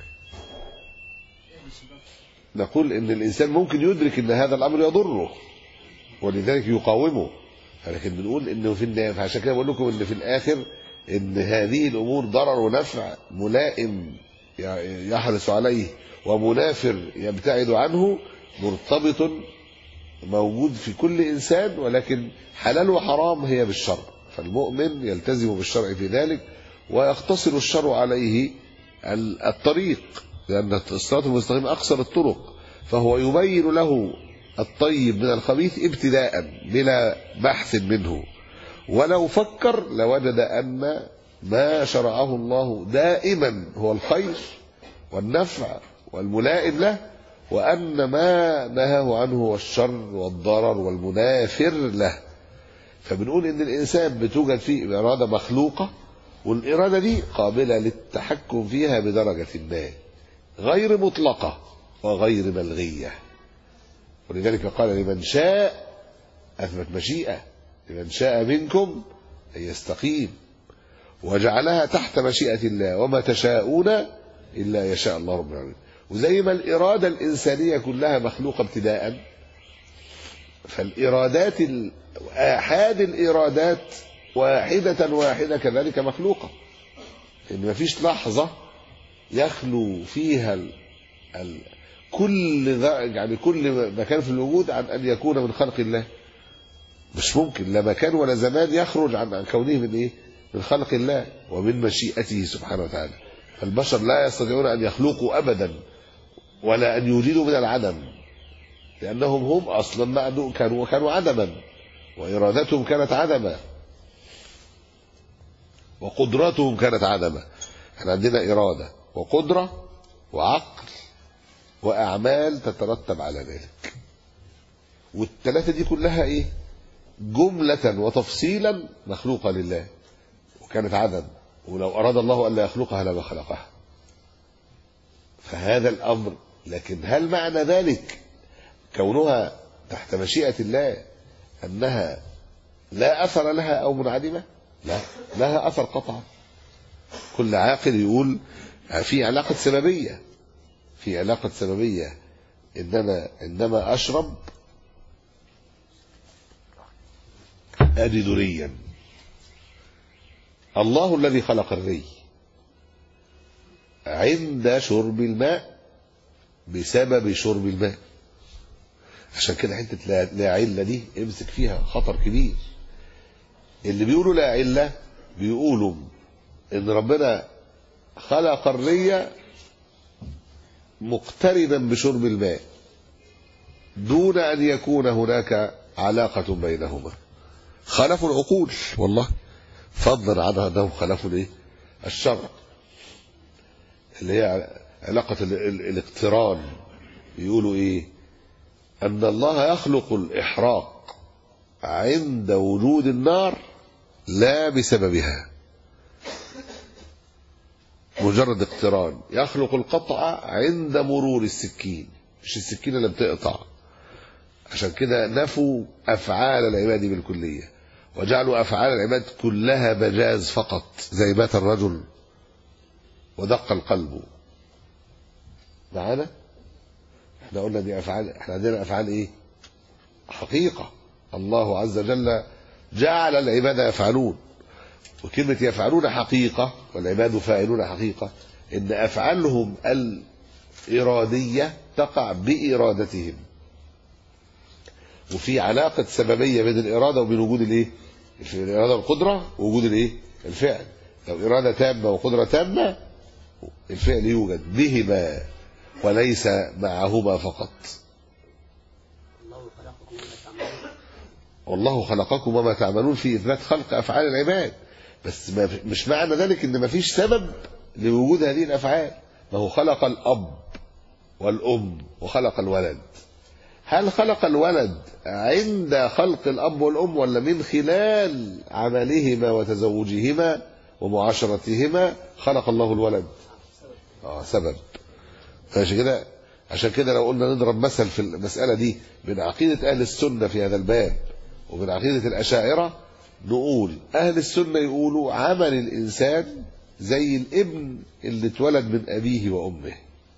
نقول ان الانسان ممكن يدرك ان هذا الامر يضره ولذلك يقاومه لكن بنقول انه في النهايه فعشان كده بقول لكم ان في الاخر ان هذه الامور ضرر ونفع ملائم يحرص عليه ومنافر يبتعد عنه مرتبط موجود في كل انسان ولكن حلال وحرام هي بالشرع فالمؤمن يلتزم بالشرع في ذلك ويقتصر الشرع عليه ال- الطريق لان الصراط المستقيم اقصر الطرق فهو يبين له الطيب من الخبيث ابتداء بلا بحث منه ولو فكر لوجد ان ما شرعه الله دائما هو الخير والنفع والملائم له وان ما نهاه عنه هو الشر والضرر والمنافر له فبنقول ان الانسان بتوجد فيه اراده مخلوقه والاراده دي قابله للتحكم فيها بدرجه ما غير مطلقه وغير ملغيه ولذلك قال لمن شاء اثبت مشيئه لمن شاء منكم ان يستقيم وجعلها تحت مشيئه الله وما تشاءون الا يشاء الله رب العالمين وزي ما الاراده الانسانيه كلها مخلوقه ابتداء فالإرادات ال- آحاد الإرادات واحدة واحدة كذلك مخلوقة إن مفيش لحظة يخلو فيها ال... ال... كل ذا يعني كل مكان في الوجود عن أن يكون من خلق الله مش ممكن لا مكان ولا زمان يخرج عن عن كونه من إيه من خلق الله ومن مشيئته سبحانه وتعالى البشر لا يستطيعون أن يخلقوا أبدا ولا أن يوجدوا من العدم لأنهم هم أصلا معدو كانوا كانوا عدما وإرادتهم كانت عدما وقدرتهم كانت عدما احنا عندنا إرادة وقدرة وعقل وأعمال تترتب على ذلك والثلاثة دي كلها إيه جملة وتفصيلا مخلوقة لله وكانت عدم ولو أراد الله ألا يخلقها لما خلقها فهذا الأمر لكن هل معنى ذلك كونها تحت مشيئة الله أنها لا أثر لها أو منعدمة لا لها أثر قطعا كل عاقل يقول في علاقة سببية في علاقة سببية إنما عندما أشرب أجد ريا الله الذي خلق الري عند شرب الماء بسبب شرب الماء عشان كده حته لا, لا عله دي امسك فيها خطر كبير اللي بيقولوا لا عله بيقولوا ان ربنا خلق الري مقترنا بشرب الماء دون ان يكون هناك علاقه بينهما خلفوا العقول والله فضلا عن انهم خلفوا الايه الشرع اللي هي علاقه ال- ال- الاقتران يقولوا ايه أن الله يخلق الإحراق عند وجود النار لا بسببها مجرد اقتران يخلق القطع عند مرور السكين مش السكينة اللي بتقطع عشان كده نفوا أفعال العباد بالكلية وجعلوا أفعال العباد كلها مجاز فقط زي مات الرجل ودق القلب معانا؟ احنا قلنا دي افعال احنا عندنا افعال ايه حقيقه الله عز وجل جعل العباد يفعلون وكلمه يفعلون حقيقه والعباد فاعلون حقيقه ان افعالهم الاراديه تقع بارادتهم وفي علاقه سببيه بين الاراده وبين وجود الايه الاراده والقدره ووجود الايه الفعل لو اراده تامه وقدره تامه الفعل يوجد بهما وليس معهما فقط الله خلقكم وما تعملون والله خلقكم وما تعملون في اثبات خلق افعال العباد بس ما مش معنى ذلك ان ما فيش سبب لوجود هذه الافعال ما هو خلق الاب والام وخلق الولد هل خلق الولد عند خلق الاب والام ولا من خلال عملهما وتزوجهما ومعاشرتهما خلق الله الولد اه سبب عشان كده عشان كده لو قلنا نضرب مثل في المسألة دي من عقيدة أهل السنة في هذا الباب ومن عقيدة الأشاعرة نقول أهل السنة يقولوا عمل الإنسان زي الابن اللي اتولد من أبيه وأمه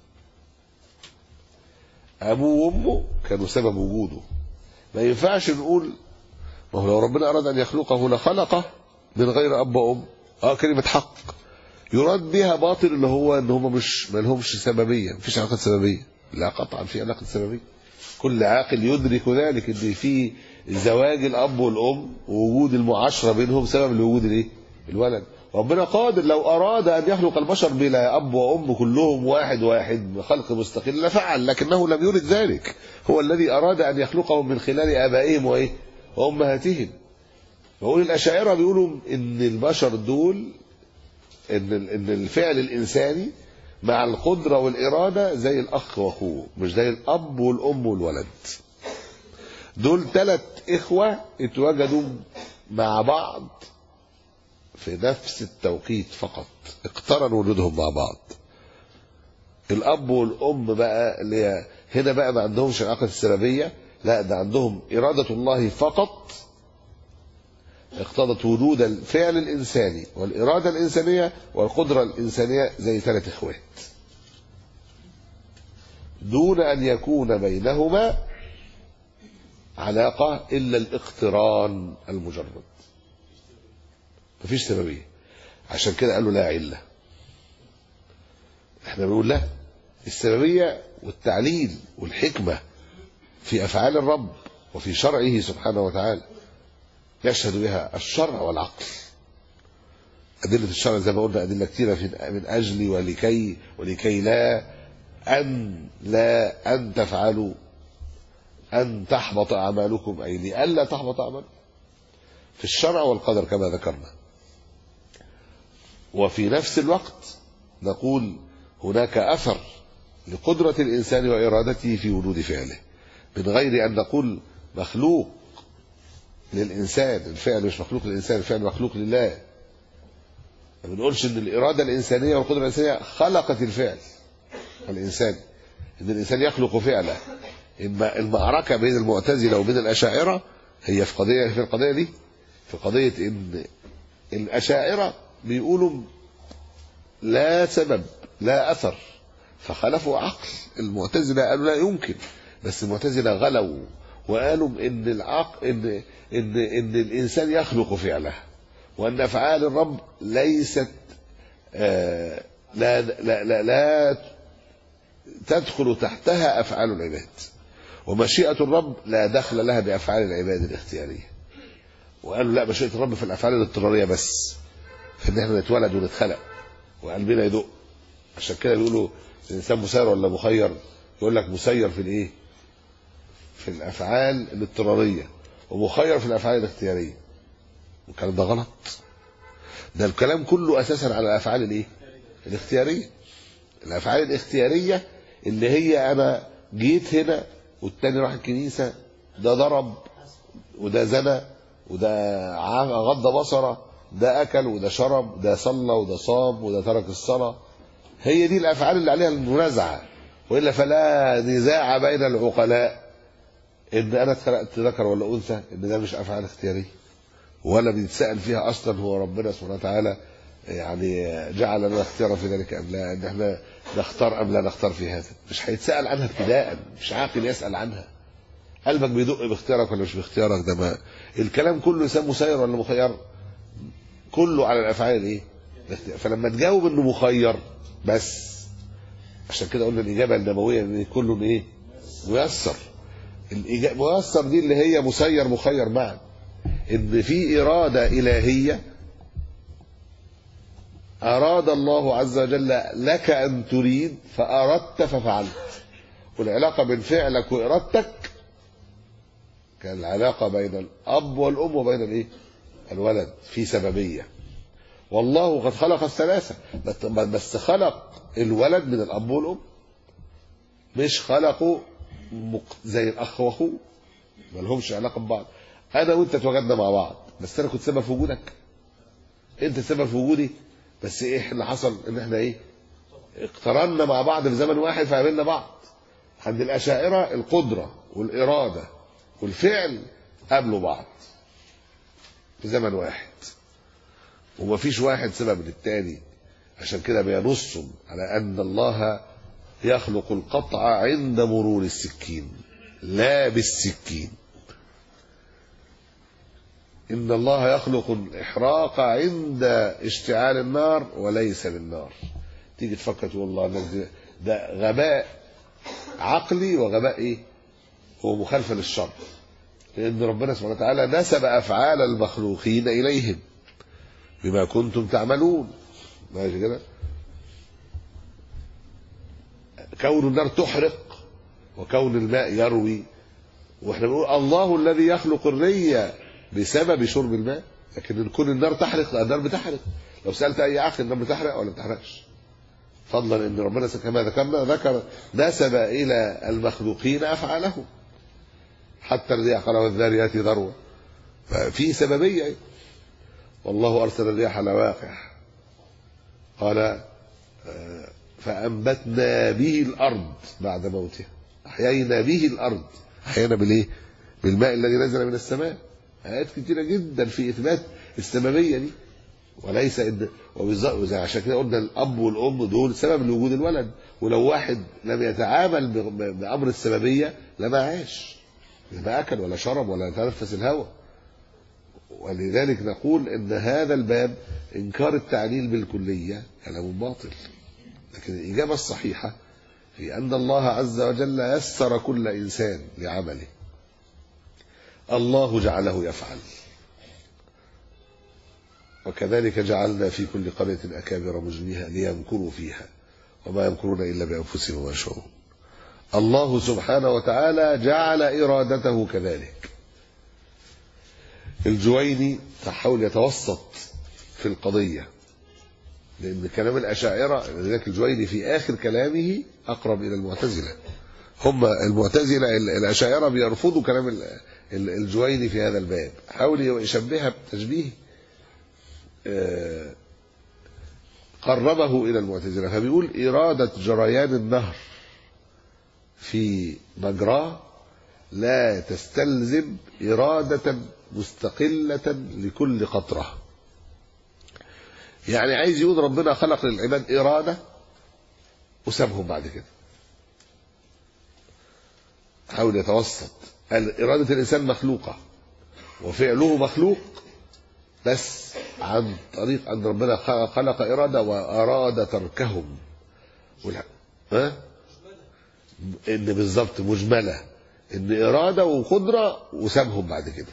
أبوه وأمه كانوا سبب وجوده ما ينفعش نقول ما هو لو ربنا أراد أن يخلقه لخلقه من غير أب وأم اه كلمة حق يراد بها باطل اللي هو ان هم مش ما لهمش سببيه مفيش علاقه سببيه لا قطعا في علاقه سببيه كل عاقل يدرك ذلك ان في زواج الاب والام ووجود المعاشره بينهم سبب لوجود الايه الولد ربنا قادر لو اراد ان يخلق البشر بلا اب وام كلهم واحد واحد خلق مستقل لفعل لكنه لم يرد ذلك هو الذي اراد ان يخلقهم من خلال ابائهم وايه وامهاتهم بقول الاشاعره بيقولوا ان البشر دول ان ان الفعل الانساني مع القدره والاراده زي الاخ واخوه مش زي الاب والام والولد دول ثلاث اخوه اتوجدوا مع بعض في نفس التوقيت فقط اقترن وجودهم مع بعض الاب والام بقى اللي هي هنا بقى ما عندهمش علاقه السببيه لا ده عندهم اراده الله فقط اقتضت وجود الفعل الإنساني والإرادة الإنسانية والقدرة الإنسانية زي ثلاث إخوات دون أن يكون بينهما علاقة إلا الاقتران المجرد مفيش سببية عشان كده قالوا لا علة احنا بنقول لا السببية والتعليل والحكمة في أفعال الرب وفي شرعه سبحانه وتعالى يشهد بها الشرع والعقل أدلة الشرع زي ما قلنا أدلة كثيرة في من أجل ولكي ولكي لا أن لا أن تفعلوا أن تحبط أعمالكم أي لئلا تحبط أعمالكم في الشرع والقدر كما ذكرنا وفي نفس الوقت نقول هناك أثر لقدرة الإنسان وإرادته في وجود فعله من غير أن نقول مخلوق للإنسان الفعل مش مخلوق للإنسان الفعل مخلوق لله ما بنقولش ان الاراده الانسانيه والقدره الانسانيه خلقت الفعل الانسان ان الانسان يخلق فعله اما المعركه بين المعتزله وبين الاشاعره هي في قضيه في القضيه دي في قضيه ان الاشاعره بيقولوا لا سبب لا اثر فخلفوا عقل المعتزله قالوا لا يمكن بس المعتزله غلوا وقالوا ان العقل ان ان ان الانسان يخلق فعله وأن أفعال الرب ليست آه لا, لا, لا, لا تدخل تحتها أفعال العباد ومشيئة الرب لا دخل لها بأفعال العباد الاختيارية وقالوا لا مشيئة الرب في الأفعال الاضطرارية بس في إن احنا نتولد ونتخلق وقلبنا يدق عشان كده بيقولوا الإنسان مسير ولا مخير يقول لك مسير في الإيه؟ في الأفعال الاضطرارية ومخير في الأفعال الاختيارية الكلام ده غلط ده الكلام كله اساسا على الافعال الايه الاختياريه الافعال الاختياريه اللي هي انا جيت هنا والتاني راح الكنيسه ده ضرب وده زنى وده غض بصره ده اكل وده شرب ده صلى وده صام وده ترك الصلاه هي دي الافعال اللي عليها المنازعه والا فلا نزاع بين العقلاء ان انا اتخلقت ذكر ولا انثى ان ده مش افعال اختياريه ولا بيتسأل فيها أصلا هو ربنا سبحانه وتعالى يعني جعل لنا اختيار في ذلك أم لا إن احنا نختار أم لا نختار في هذا مش هيتسأل عنها ابتداء مش عاقل يسأل عنها قلبك بيدق باختيارك ولا مش باختيارك ده ما الكلام كله إنسان مسير ولا مخير كله على الأفعال إيه فلما تجاوب إنه مخير بس عشان كده قلنا الإجابة النبوية إن كله إيه ميسر الإجابة ميسر دي اللي هي مسير مخير معا ان في اراده الهيه اراد الله عز وجل لك ان تريد فاردت ففعلت والعلاقه بين فعلك وارادتك كان العلاقه بين الاب والام وبين الايه الولد في سببيه والله قد خلق الثلاثه بس خلق الولد من الاب والام مش خلقوا زي الاخ واخوه ما لهمش علاقه ببعض انا وانت اتوجدنا مع بعض بس انا كنت سبب في وجودك انت سبب في وجودي بس ايه اللي حصل ان احنا ايه اقترنا مع بعض في زمن واحد فقابلنا بعض عند الاشاعره القدره والاراده والفعل قابلوا بعض في زمن واحد ومفيش واحد سبب للتاني عشان كده بينصوا على ان الله يخلق القطع عند مرور السكين لا بالسكين إن الله يخلق الإحراق عند اشتعال النار وليس بالنار تيجي تفكر تقول الله ده غباء عقلي وغباء إيه هو مخالفة للشر لأن ربنا سبحانه وتعالى نسب أفعال المخلوقين إليهم بما كنتم تعملون ماشي كده كون النار تحرق وكون الماء يروي واحنا بنقول الله الذي يخلق الري بسبب شرب الماء لكن ان كل النار تحرق لا النار بتحرق لو سالت اي عقل النار بتحرق ولا ما بتحرقش فضلا ان ربنا كما ذكرنا ذكر نسب الى المخلوقين افعالهم حتى الرياح قال والذاريات ذروه ففي سببيه والله ارسل الرياح لواقح قال فانبتنا به الارض بعد موتها احيينا به الارض احيينا بالايه بالماء الذي نزل من السماء آيات كتيرة جدا في إثبات السببية دي وليس إن وزي عشان كده قلنا الأب والأم دول سبب لوجود الولد ولو واحد لم يتعامل بأمر السببية لما عاش ما أكل ولا شرب ولا تنفس الهواء ولذلك نقول ان هذا الباب انكار التعليل بالكليه كلام باطل لكن الاجابه الصحيحه في ان الله عز وجل يسر كل انسان لعمله الله جعله يفعل وكذلك جعلنا في كل قريه اكابر مجرميها ليمكروا فيها وما يمكرون الا بانفسهم وما يشعرون الله سبحانه وتعالى جعل ارادته كذلك الجويني حاول يتوسط في القضية لأن كلام الأشاعرة لذلك الجويني في آخر كلامه أقرب إلى المعتزلة هم المعتزلة الأشاعرة بيرفضوا كلام ال- ال- الجويني في هذا الباب حاول يشبهها بتشبيه آه، قربه إلى المعتزلة فبيقول إرادة جريان النهر في مجراه لا تستلزم إرادة مستقلة لكل قطرة يعني عايز يقول ربنا خلق للعباد إرادة وسابهم بعد كده حاول يتوسط قال إرادة الإنسان مخلوقة وفعله مخلوق بس عن طريق أن ربنا خلق إرادة وأراد تركهم والح... ها؟ إن بالظبط مجملة إن إرادة وقدرة وسابهم بعد كده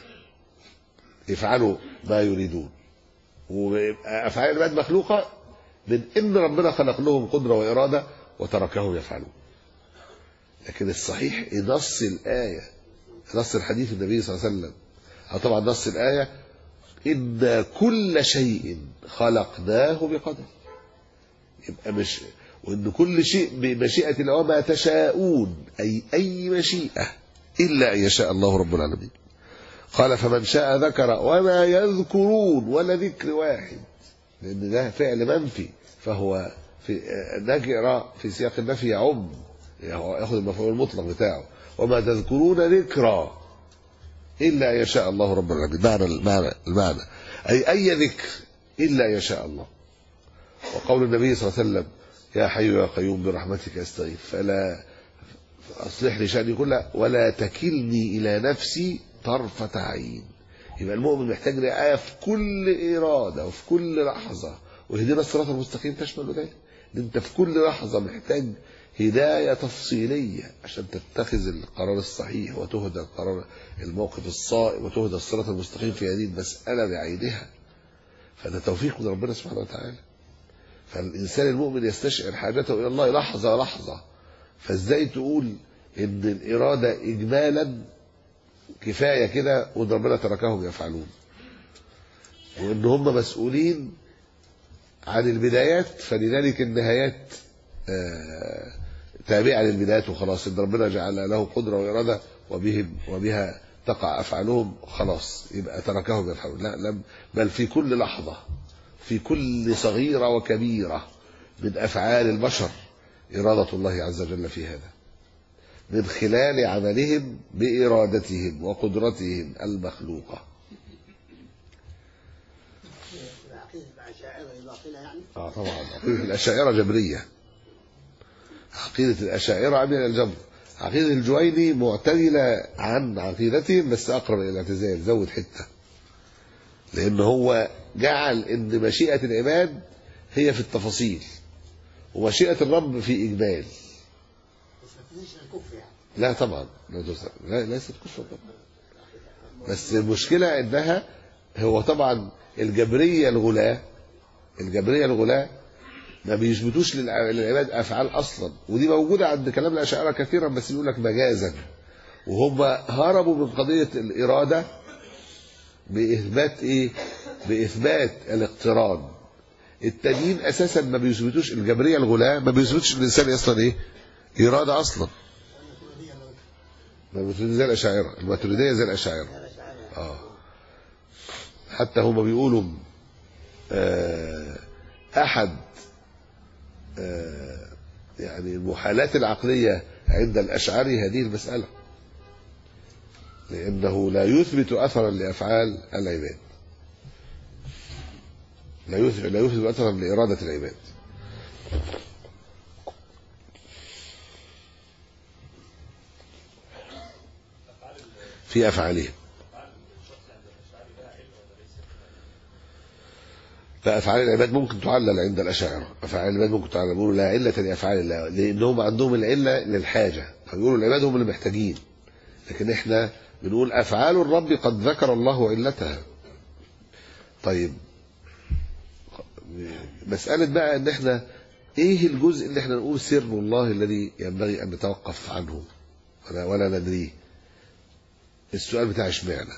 يفعلوا ما يريدون ويبقى أفعال العباد مخلوقة من إن ربنا خلق لهم قدرة وإرادة وتركهم يفعلون لكن الصحيح نص الآية نص الحديث النبي صلى الله عليه وسلم أو طبعا نص الآية إن كل شيء خلقناه بقدر يبقى مش وإن كل شيء بمشيئة الله وما تشاءون أي أي مشيئة إلا أن يشاء الله رب العالمين قال فمن شاء ذكر وما يذكرون ولا ذكر واحد لأن ده فعل منفي فهو في نكرة في سياق النفي يعم ياخذ المفعول المطلق بتاعه وما تذكرون ذكرى إلا أن يشاء الله رب العالمين معنى المعنى المعنى أي أي ذكر إلا أن يشاء الله وقول النبي صلى الله عليه وسلم يا حي يا قيوم برحمتك استغيث فلا أصلح لي شأني كله ولا تكلني إلى نفسي طرفة عين يبقى المؤمن محتاج رعاية في كل إرادة وفي كل لحظة وهدينا الصراط المستقيم تشمل ذلك إن أنت في كل لحظة محتاج هداية تفصيلية عشان تتخذ القرار الصحيح وتهدى القرار الموقف الصائب وتهدى الصراط المستقيم في هذه المسألة بعينها فده توفيق من ربنا سبحانه وتعالى فالإنسان المؤمن يستشعر حاجته إلى الله لحظة لحظة فازاي تقول إن الإرادة إجمالا كفاية كده وإن ربنا تركهم يفعلون وإن هم مسؤولين عن البدايات فلذلك النهايات آه تابعة للبدايات وخلاص إن ربنا جعل له قدرة وإرادة وبهم وبها تقع أفعالهم خلاص يبقى تركهم يفعلون لا لم بل في كل لحظة في كل صغيرة وكبيرة من أفعال البشر إرادة الله عز وجل في هذا من خلال عملهم بإرادتهم وقدرتهم المخلوقة عقيدة الأشاعرة باطلة يعني آه طبعا عقيدة الأشاعرة جبرية عقيدة الأشاعرة من الجبر عقيدة الجويني معتدلة عن عقيدتهم بس أقرب إلى الاعتزال زود حتة لأن هو جعل إن مشيئة العباد هي في التفاصيل ومشيئة الرب في إجمال بس ما تنسيش الكفر يعني لا طبعا لا تس- لا ليست كفر طبعا بس المشكلة إنها هو طبعا الجبرية الغلاة الجبرية الغلاة ما بيثبتوش للع- للعباد أفعال أصلا ودي موجودة عند كلام الأشاعرة كثيرا بس بيقول لك مجازا وهم هربوا من قضية الإرادة بإثبات إيه؟ بإثبات الاقتران التانيين أساسا ما بيثبتوش الجبرية الغلاة ما بيثبتوش الإنسان أصلا إيه؟ إرادة أصلا الماتريدية زي الأشاعرة الماتريدية زي الأشاعرة آه. حتى هم بيقولوا آه أحد آه يعني المحالات العقلية عند الأشعري هذه المسألة لأنه لا يثبت أثرا لأفعال العباد لا يثبت, لا يثبت أثرا لإرادة العباد في افعالهم فافعال العباد ممكن تعلل عند الاشاعره افعال العباد ممكن تعلل بيقولوا لا عله لافعال الله لانهم عندهم العله للحاجه فبيقولوا العباد هم اللي محتاجين لكن احنا بنقول افعال الرب قد ذكر الله علتها طيب مساله بقى ان احنا ايه الجزء اللي احنا نقول سر الله الذي ينبغي ان نتوقف عنه ولا, ولا ندريه السؤال بتاع اشمعنى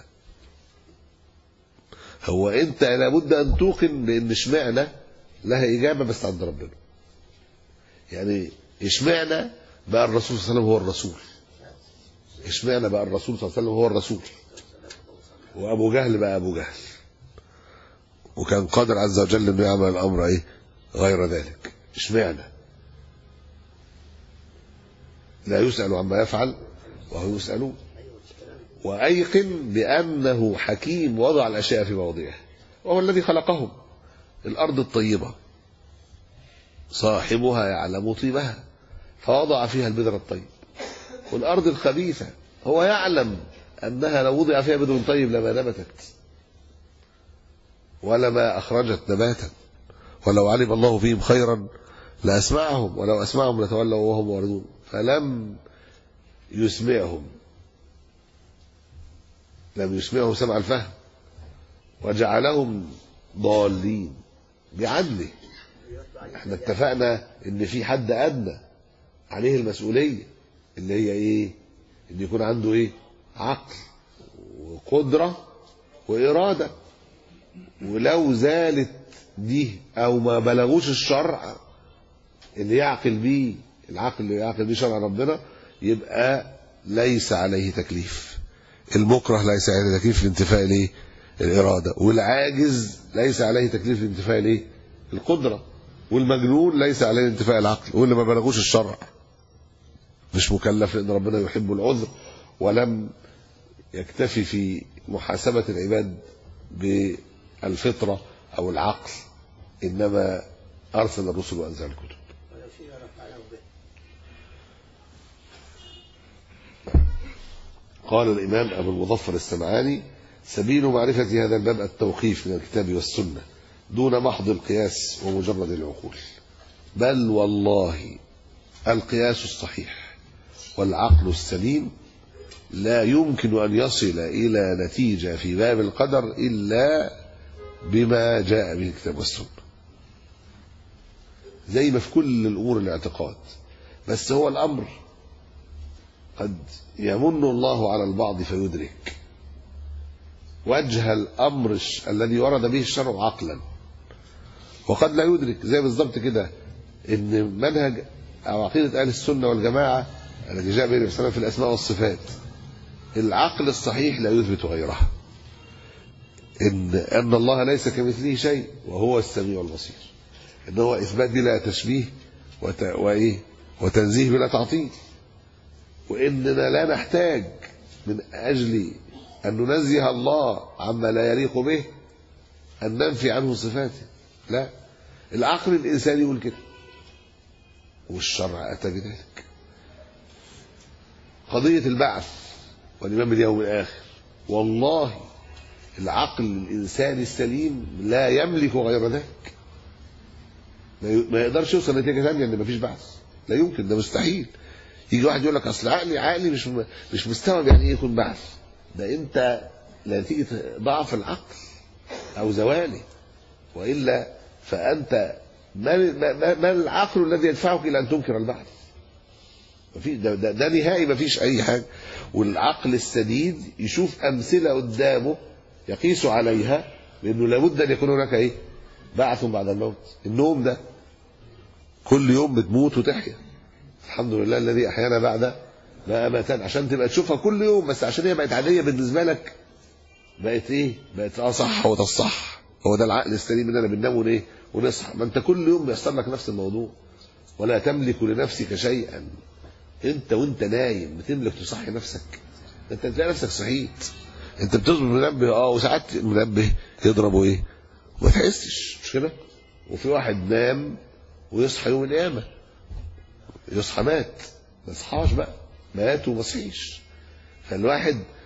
هو انت لابد ان توقن بان اشمعنى لها اجابه بس عند ربنا يعني اشمعنى بقى الرسول صلى الله عليه وسلم هو الرسول اشمعنى بقى الرسول صلى الله عليه وسلم هو الرسول وابو جهل بقى ابو جهل وكان قادر عز وجل انه يعمل الامر ايه غير ذلك اشمعنى لا يسأل عما يفعل وهو يسألون وأيقن بأنه حكيم وضع الأشياء في مواضعها وهو الذي خلقهم الأرض الطيبة صاحبها يعلم طيبها فوضع فيها البذر الطيب والأرض الخبيثة هو يعلم أنها لو وضع فيها بذر طيب لما نبتت ولما أخرجت نباتا ولو علم الله فيهم خيرا لأسمعهم ولو أسمعهم لتولوا وهم واردون فلم يسمعهم لم يسمعهم سمع الفهم وجعلهم ضالين بعدله احنا اتفقنا ان في حد ادنى عليه المسؤوليه اللي هي ايه ان يكون عنده ايه عقل وقدره واراده ولو زالت دي او ما بلغوش الشرع اللي يعقل بيه العقل اللي يعقل بيه شرع ربنا يبقى ليس عليه تكليف المكره ليس عليه تكليف لانتفاء الايه الاراده والعاجز ليس عليه تكليف لانتفاء الايه القدره والمجنون ليس عليه انتفاء العقل واللي ما بلغوش الشرع مش مكلف لان ربنا يحب العذر ولم يكتفي في محاسبه العباد بالفطره او العقل انما ارسل الرسل وانزل الكتب ولو شيء رفعناه به قال الإمام أبو المظفر السمعاني سبيل معرفة هذا الباب التوقيف من الكتاب والسنة دون محض القياس ومجرد العقول بل والله القياس الصحيح والعقل السليم لا يمكن أن يصل إلى نتيجة في باب القدر إلا بما جاء به الكتاب والسنة زي ما في كل الأمور الاعتقاد بس هو الأمر قد يمن الله على البعض فيدرك وجه الامر الش- الذي ورد به الشرع عقلا وقد لا يدرك زي بالضبط كده ان منهج او عقيده اهل السنه والجماعه الذي جاء به النبي صلى الله عليه وسلم في الاسماء والصفات العقل الصحيح لا يثبت غيرها ان ان الله ليس كمثله شيء وهو السميع البصير ان هو اثبات بلا تشبيه وت... وايه وتنزيه بلا تعطيل واننا لا نحتاج من اجل ان ننزه الله عما لا يليق به ان ننفي عنه صفاته لا العقل الانساني يقول كده والشرع اتى بذلك قضيه البعث والايمان باليوم الاخر والله العقل الانساني السليم لا يملك غير ذلك ما ي- ما يقدرش يوصل لنتيجه ثانيه ان مفيش بعث لا يمكن ده مستحيل يجي واحد يقول لك اصل عقلي عقلي مش م- مش مستوعب يعني ايه يكون بعث ده انت نتيجه ضعف العقل او زواله والا فانت ما ما, ما, ما العقل الذي يدفعك الى ان تنكر البعث مفيش ده, ده, ده نهائي ما فيش اي حاجه والعقل السديد يشوف امثله قدامه يقيس عليها لانه لابد ان يكون هناك ايه بعث بعد الموت النوم ده كل يوم بتموت وتحيا الحمد لله الذي احيانا بعد ما اماتنا عشان تبقى تشوفها كل يوم بس عشان هي بقت عاديه بالنسبه لك بقت ايه بقت اه صح هو ده الصح هو ده العقل السليم اننا بننام ونيه ونصحى ما انت كل يوم بيحصل لك نفس الموضوع ولا تملك لنفسك شيئا انت وانت نايم بتملك تصحي نفسك انت تلاقي نفسك صحيت انت بتظبط منبه اه وساعات المنبه يضربه ايه وما تحسش مش كده وفي واحد نام ويصحى يوم القيامه يصحى مات ما يصحاش بقى مات وما صحيش فالواحد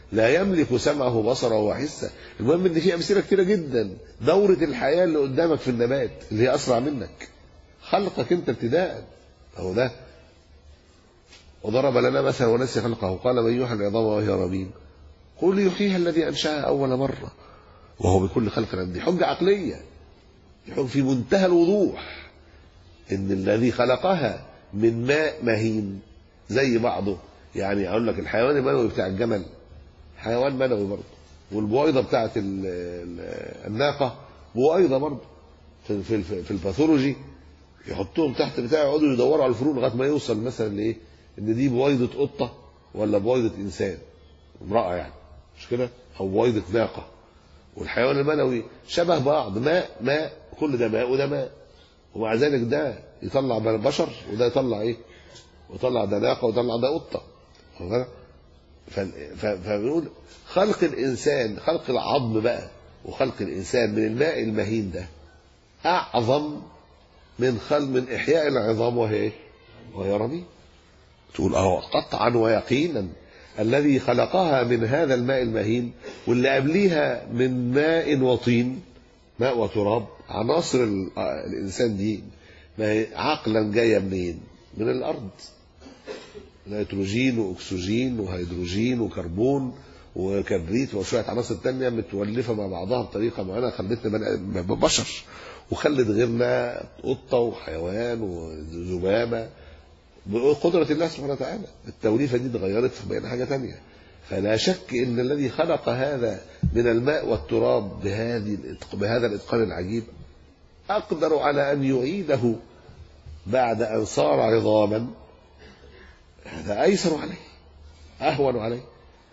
لا يملك سمعه وبصره وحسه المهم ان في امثله كتيره جدا دوره الحياه اللي قدامك في النبات اللي هي اسرع منك خلقك انت ابتداء هو ده وضرب لنا مثلا ونسي خلقه قال من يحيي العظام وهي رميم قل يحييها الذي انشاها اول مره وهو بكل خلق عليم دي حجه عقليه دي حجه في منتهى الوضوح ان الذي خلقها من ماء مهين زي بعضه يعني اقول لك الحيوان المنوي بتاع الجمل حيوان منوي برضه والبويضه بتاعت ال- ال- الناقه بويضه برضه في في في الباثولوجي يحطوهم تحت بتاع يقعدوا يدوروا على الفروق لغايه ما يوصل مثلا لايه؟ ان دي بويضه قطه ولا بويضه انسان امراه يعني مش كده؟ او بويضه ناقه والحيوان المنوي شبه بعض ماء ماء كل ده ماء وده ماء ومع ذلك ده يطلع بشر وده يطلع ايه؟ ويطلع ده ناقه ويطلع ده قطه واخد بالك؟ فال- ف- فبنقول خلق الانسان خلق العظم بقى وخلق الانسان من الماء المهين ده اعظم من خلق من احياء العظام وهي ايه؟ وهي رميم تقول اهو قطعا ويقينا الذي خلقها من هذا الماء المهين واللي قبليها من ماء وطين ماء وتراب عناصر ال- الانسان دي ما هي عقلا جايه منين؟ من الارض نيتروجين واكسجين وهيدروجين وكربون وكبريت وشويه عناصر تانية متولفه مع بعضها بطريقه معينه خلتنا بني آدم- بشر وخلت غيرنا قطه وحيوان وذبابه بقدره الله سبحانه وتعالى التوليفه دي اتغيرت فبقينا حاجه تانية فلا شك ان الذي خلق هذا من الماء والتراب بهذه الإتق- بهذا الاتقان العجيب اقدر على ان يعيده بعد ان صار عظاما هذا ايسر عليه اهون عليه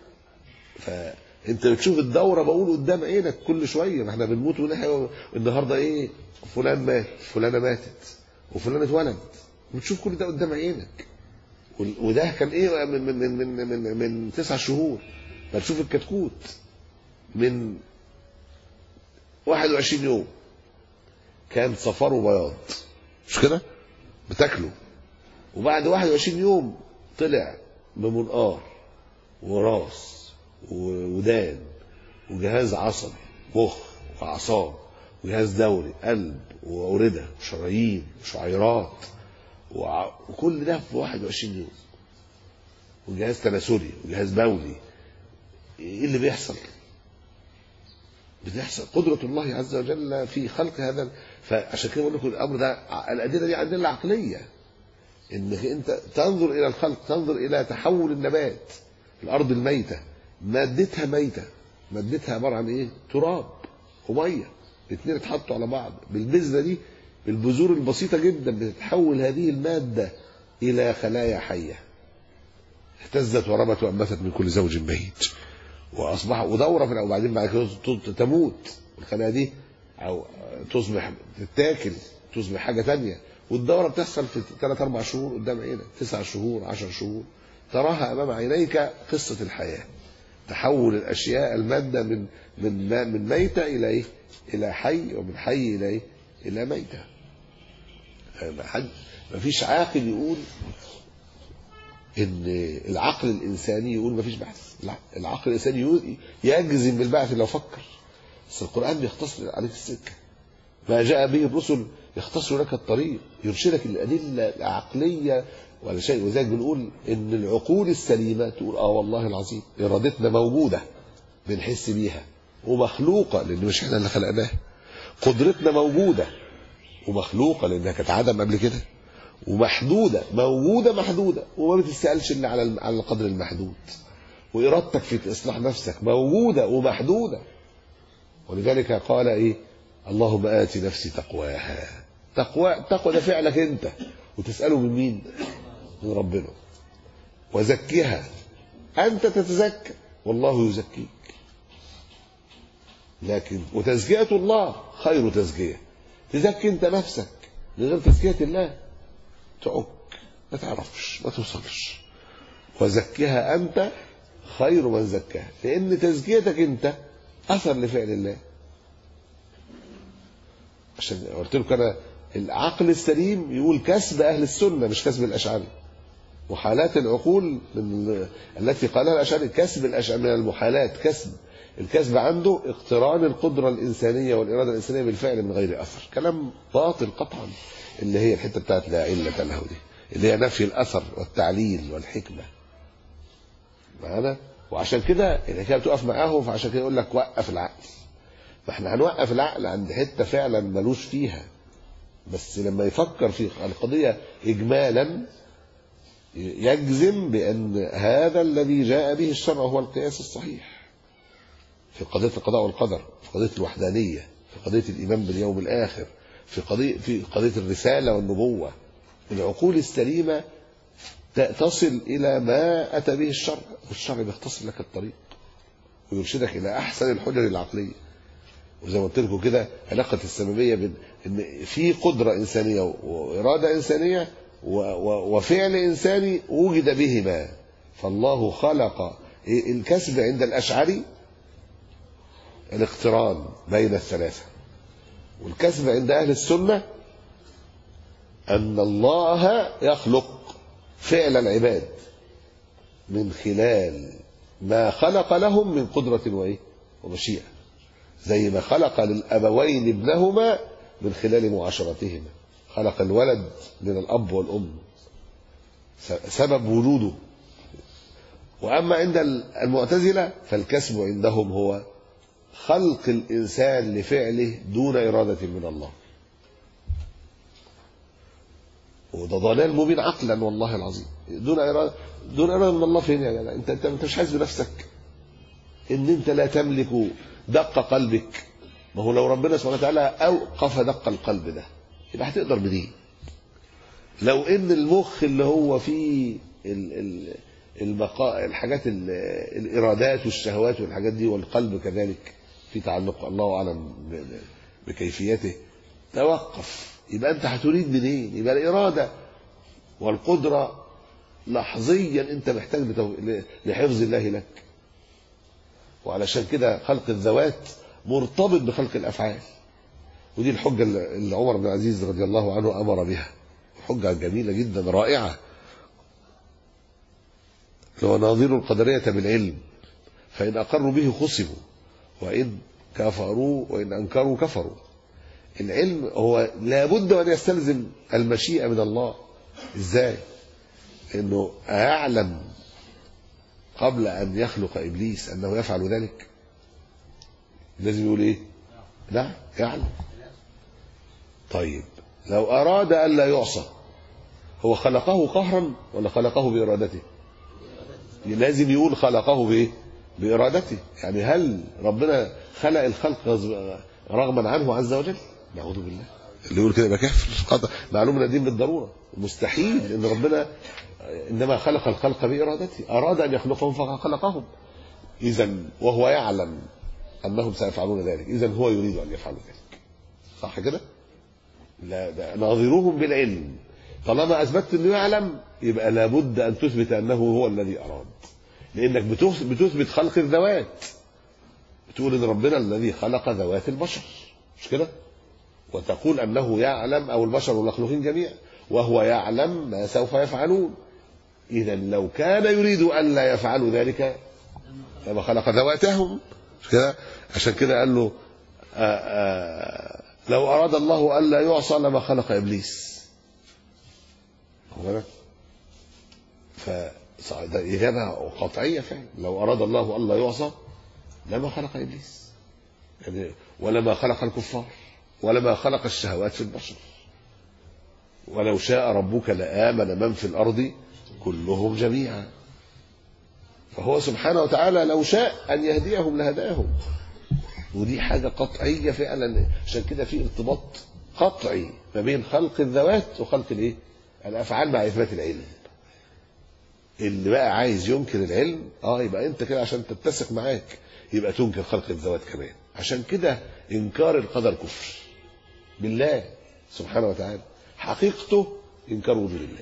فانت بتشوف الدوره بقول قدام عينك كل شويه ما احنا بنموت ونحيا النهارده ايه فلان مات فلانه ماتت وفلان اتولد بتشوف كل ده قدام عينك وال- وده كان ايه من من من من, من, من تسع شهور فتشوف الكتكوت من 21 يوم كان صفاره بياض مش كده بتاكله وبعد 21 يوم طلع بمنقار وراس وودان وجهاز عصبي مخ واعصاب وجهاز دوري قلب واورده وشرايين وشعيرات وع- وكل ده في 21 يوم وجهاز تناسلي وجهاز بولي ايه اللي بيحصل؟ بتحصل قدرة الله عز وجل في خلق هذا فعشان كده بقول لكم الامر ده الادله دي ادله عقليه انك انت تنظر الى الخلق تنظر الى تحول النبات الارض الميته مادتها ميته مادتها عباره عن ايه تراب وميه الاثنين اتحطوا على بعض بالبذره دي بالبذور البسيطه جدا بتتحول هذه الماده الى خلايا حيه اهتزت وربت وانبتت من كل زوج بهيج واصبح ودوره في وبعدين بعد كده ت- تموت الخلايا دي او تصبح تتاكل تصبح حاجه تانية والدوره بتحصل في ثلاث اربع شهور قدام عينك تسع شهور عشر شهور تراها امام عينيك قصه الحياه تحول الاشياء الماده من من ما- من ميته الى ايه؟ الى حي ومن حي الى ايه؟ الى ميته ما حد ما فيش عاقل يقول ان العقل الانساني يقول ما فيش بعث لا العقل الانساني يقول يجزم بالبعث لو فكر بس القران بيختصر عليك السكه ما جاء به الرسل يختصر لك الطريق يرشدك الادله العقليه ولا شيء وذلك بنقول ان العقول السليمه تقول اه والله العظيم ارادتنا موجوده بنحس بيها ومخلوقه لان مش احنا اللي خلقناها قدرتنا موجوده ومخلوقه لانها كانت عدم قبل كده ومحدوده موجوده محدوده وما بتسالش الا على على القدر المحدود وارادتك في اصلاح نفسك موجوده ومحدوده ولذلك قال ايه اللهم ات نفسي تقواها تقوى تقوى ده فعلك انت وتساله من مين من ربنا وزكها انت تتزكى والله يزكيك لكن وتزكيه الله خير تزكيه تزكي انت نفسك من غير تزكيه الله تعك ما تعرفش ما توصلش وزكها انت خير من زكاها لان تزكيتك انت اثر لفعل الله عشان قلت لكم انا العقل السليم يقول كسب اهل السنه مش كسب الاشعري محالات العقول من التي قالها الأشعري كسب الأشعري من المحالات كسب الكسب عنده اقتران القدرة الإنسانية والإرادة الإنسانية بالفعل من غير أثر كلام باطل قطعا اللي هي الحتة بتاعت لا علة له دي اللي هي نفي الأثر والتعليل والحكمة معانا وعشان كده الحكايه بتقف معاهم فعشان كده يقول لك وقف العقل فاحنا هنوقف العقل عند حته فعلا ملوش فيها بس لما يفكر في القضيه اجمالا يجزم بان هذا الذي جاء به الشرع هو القياس الصحيح في قضيه القضاء والقدر في قضيه الوحدانيه في قضيه الايمان باليوم الاخر في قضيه في قضيه الرساله والنبوه العقول السليمه تصل إلى ما أتى به الشرع والشرع بيختصر لك الطريق ويرشدك إلى أحسن الحجج العقلية وزي ما قلت لكم كده علاقة السببية بين إن في قدرة إنسانية وإرادة إنسانية و- و- وفعل إنساني وجد بهما فالله خلق الكسب عند الأشعري الاقتران بين الثلاثة والكسب عند أهل السنة أن الله يخلق فعل العباد من خلال ما خلق لهم من قدرة وإيه؟ ومشيئة زي ما خلق للأبوين ابنهما من خلال معاشرتهما خلق الولد من الأب والأم س- سبب وجوده وأما عند المعتزلة فالكسب عندهم هو خلق الإنسان لفعله دون إرادة من الله وده ضلال مبين عقلا والله العظيم دون إرادة دون إرادة من الله فين يا جدع أنت أنت أنت مش حاسس بنفسك إن أنت لا تملك دق قلبك ما هو لو ربنا سبحانه وتعالى أوقف دق القلب ده يبقى هتقدر بديه لو ان المخ اللي هو فيه ال ال المقا... الحاجات ال... الارادات والشهوات والحاجات دي والقلب كذلك في تعلق الله اعلم ب... بكيفيته توقف يبقى انت هتريد منين يبقى الاراده والقدره لحظيا انت محتاج لتو... لحفظ الله لك وعلشان كده خلق الذوات مرتبط بخلق الافعال ودي الحجه اللي عمر بن العزيز رضي الله عنه امر بها حجة جميلة جدا رائعة هو ناظر القدرية بالعلم فإن أقروا به خصموا وإن كفروا وإن أنكروا كفروا العلم هو لابد أن يستلزم المشيئة من الله إزاي إنه أعلم قبل أن يخلق إبليس أنه يفعل ذلك لازم يقول إيه لا يعلم طيب لو أراد ألا يعصى هو خلقه قهرا ولا خلقه بإرادته لازم يقول خلقه بإيه بإرادته يعني هل ربنا خلق الخلق رغما عنه عز وجل نعوذ بالله اللي يقول كده يبقى كافر قطع معلوم من الدين بالضرورة مستحيل ان ربنا انما خلق الخلق بإرادته أراد أن يخلقهم فخلقهم إذا وهو يعلم أنهم سيفعلون ذلك إذا هو يريد أن يفعلوا ذلك صح كده؟ لا ده ناظروهم بالعلم طالما اثبتت انه يعلم يبقى لابد ان تثبت انه هو الذي اراد لانك بتثبت خلق الذوات بتقول ان ربنا الذي خلق ذوات البشر مش كده وتقول انه يعلم او البشر والمخلوقين جميعا وهو يعلم ما سوف يفعلون اذا لو كان يريد ان لا يفعلوا ذلك لما خلق ذواتهم مش كده عشان كده قال له آآ آآ لو أراد الله ألا يعصى لما خلق إبليس هو فده إجابة قطعية فعلا لو أراد الله ألا يعصى لما خلق إبليس يعني ولما خلق الكفار ولما خلق الشهوات في البشر ولو شاء ربك لآمن من في الأرض كلهم جميعا فهو سبحانه وتعالى لو شاء أن يهديهم لهداهم ودي حاجة قطعية فعلا عشان كده في ارتباط قطعي ما بين خلق الذوات وخلق الايه؟ الافعال مع اثبات العلم. اللي بقى عايز ينكر العلم اه يبقى انت كده عشان تتسق معاك يبقى تنكر خلق الذوات كمان. عشان كده انكار القدر كفر. بالله سبحانه وتعالى حقيقته انكار وجود الله.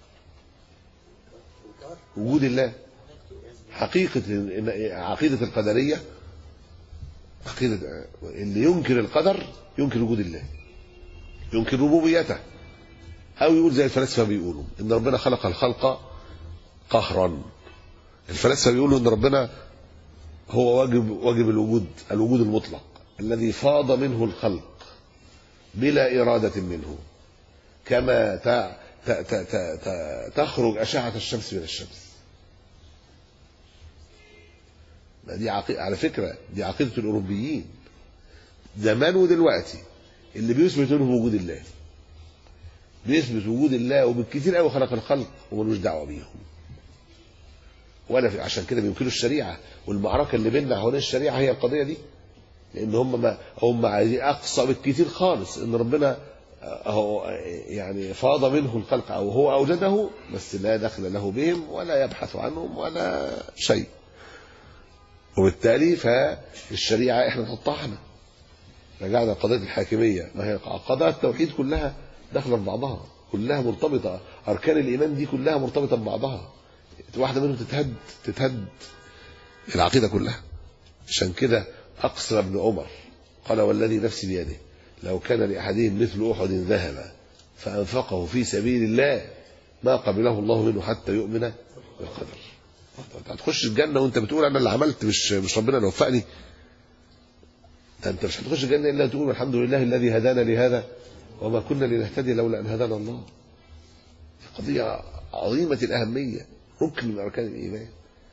وجود الله حقيقة عقيدة القدرية عقيدة اللي ينكر القدر ينكر وجود الله ينكر ربوبيته أو يقول زي الفلاسفة بيقولوا إن ربنا خلق الخلق قهرا الفلاسفه بيقولوا ان ربنا هو واجب واجب الوجود الوجود المطلق الذي فاض منه الخلق بلا إرادة منه كما ت- ت- ت- ت- ت- تخرج أشعة الشمس من الشمس ما دي عقيدة على فكرة دي عقيدة الأوروبيين زمان ودلوقتي اللي بيثبت لهم وجود الله بيثبت وجود الله وبالكثير قوي خلق الخلق وملوش دعوة بيهم ولا في عشان كده بينكروا الشريعة والمعركة اللي بيننا حوالين الشريعة هي القضية دي لان هم ما هم عايزين اقصى بالكثير خالص ان ربنا هو يعني فاض منه الخلق او هو اوجده بس لا دخل له بهم ولا يبحث عنهم ولا شيء وبالتالي فالشريعه احنا نحطها احنا رجعنا قضيه الحاكميه ما هي قضايا التوحيد كلها داخله في بعضها كلها مرتبطه اركان الايمان دي كلها مرتبطه ببعضها واحده منهم تتهد تتهد العقيده كلها عشان كده أقصى ابن عمر قال والذي نفسي بيده لو كان لأحدهم مثل أحد ذهب فأنفقه في سبيل الله ما قبله الله منه حتى يؤمن بالقدر انت هتخش الجنة وانت بتقول انا اللي عملت مش مش ربنا اللي وفقني ده انت مش هتخش الجنة الا تقول الحمد لله الذي هدانا لهذا وما كنا لنهتدي لولا ان هدانا الله دي قضية عظيمة الأهمية ركن من أركان الإيمان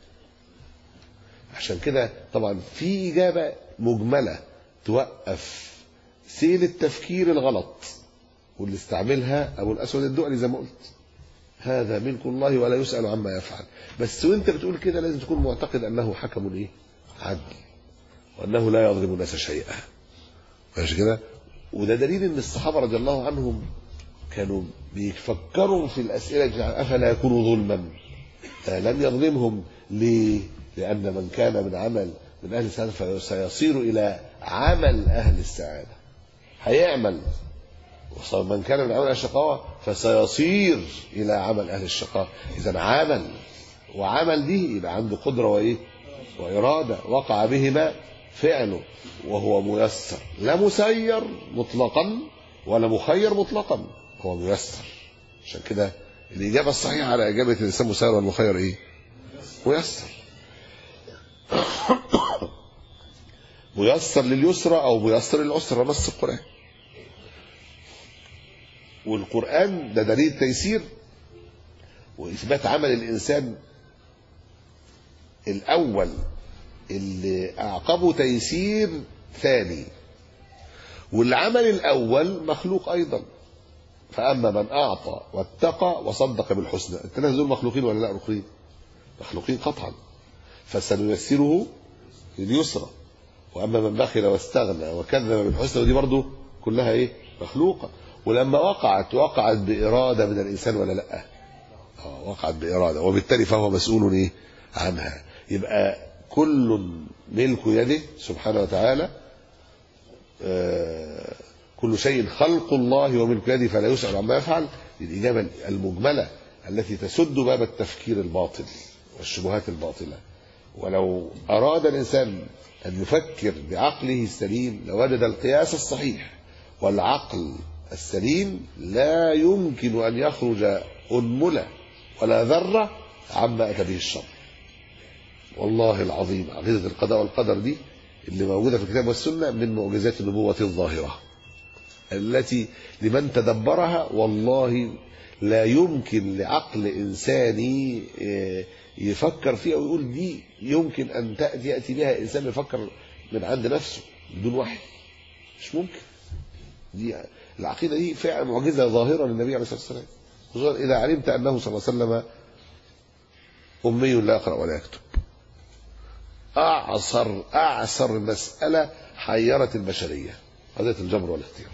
عشان كده طبعا في إجابة مجملة توقف سيل التفكير الغلط واللي استعملها أبو الأسود الدؤلي زي ما قلت هذا ملك الله ولا يسأل عما يفعل بس وانت بتقول كده لازم تكون معتقد أنه حكم إيه عدل وأنه لا يظلم الناس شيئا ماشي كده وده دليل ان الصحابه رضي الله عنهم كانوا بيفكروا في الاسئله دي افلا يكون ظلما آه، لم يظلمهم ليه؟ لان من كان من عمل من اهل السعاده فسيصير الى عمل اهل السعاده هيعمل ومن كان من عمل اهل الشقاوه فسيصير الى عمل اهل الشقاوه اذا عمل وعمل دي يبقى عنده قدره وايه؟ واراده وقع بهما فعله وهو ميسر لا مسير مطلقا ولا مخير مطلقا هو ميسر عشان كده الإجابة الصحيحة على إجابة الإنسان مسير والمخير إيه؟ ميسر ميسر لليسرى أو ميسر للعسرى نص القرآن والقرآن ده دليل تيسير وإثبات عمل الإنسان الأول اللي أعقبه تيسير ثاني والعمل الأول مخلوق أيضا فأما من أعطى واتقى وصدق بالحسنى الثلاثة دول مخلوقين ولا لا مخلوقين مخلوقين قطعا فسنيسره لليسرى وأما من بخل واستغنى وكذب بالحسنى ودي برضه كلها إيه مخلوقة ولما وقعت وقعت بإرادة من الإنسان ولا لا آه وقعت بإرادة وبالتالي فهو مسؤول إيه عنها يبقى كل ملك يده سبحانه وتعالى آه، كل شيء خلق الله وملك يده فلا يسأل عما يفعل دي الإجابة المجملة التي تسد باب التفكير الباطل والشبهات الباطلة ولو أراد الإنسان أن يفكر بعقله السليم لوجد القياس الصحيح والعقل السليم لا يمكن أن يخرج أنملة ولا ذرة عما أتى به الشر والله العظيم عقيدة القضاء والقدر دي اللي موجودة في الكتاب والسنة من معجزات النبوة الظاهرة التي لمن تدبرها والله لا يمكن لعقل إنساني آه، يفكر فيها ويقول دي يمكن أن تأتي يأتي بها إنسان يفكر من عند نفسه بدون وحي مش ممكن دي العقيدة دي فعلا معجزة ظاهرة للنبي عليه الصلاة والسلام خصوصا إذا علمت أنه صلى الله عليه وسلم أمي لا يقرأ ولا يكتب أعصر أعصر مسألة حيرت البشرية قضية الجبر والاختيار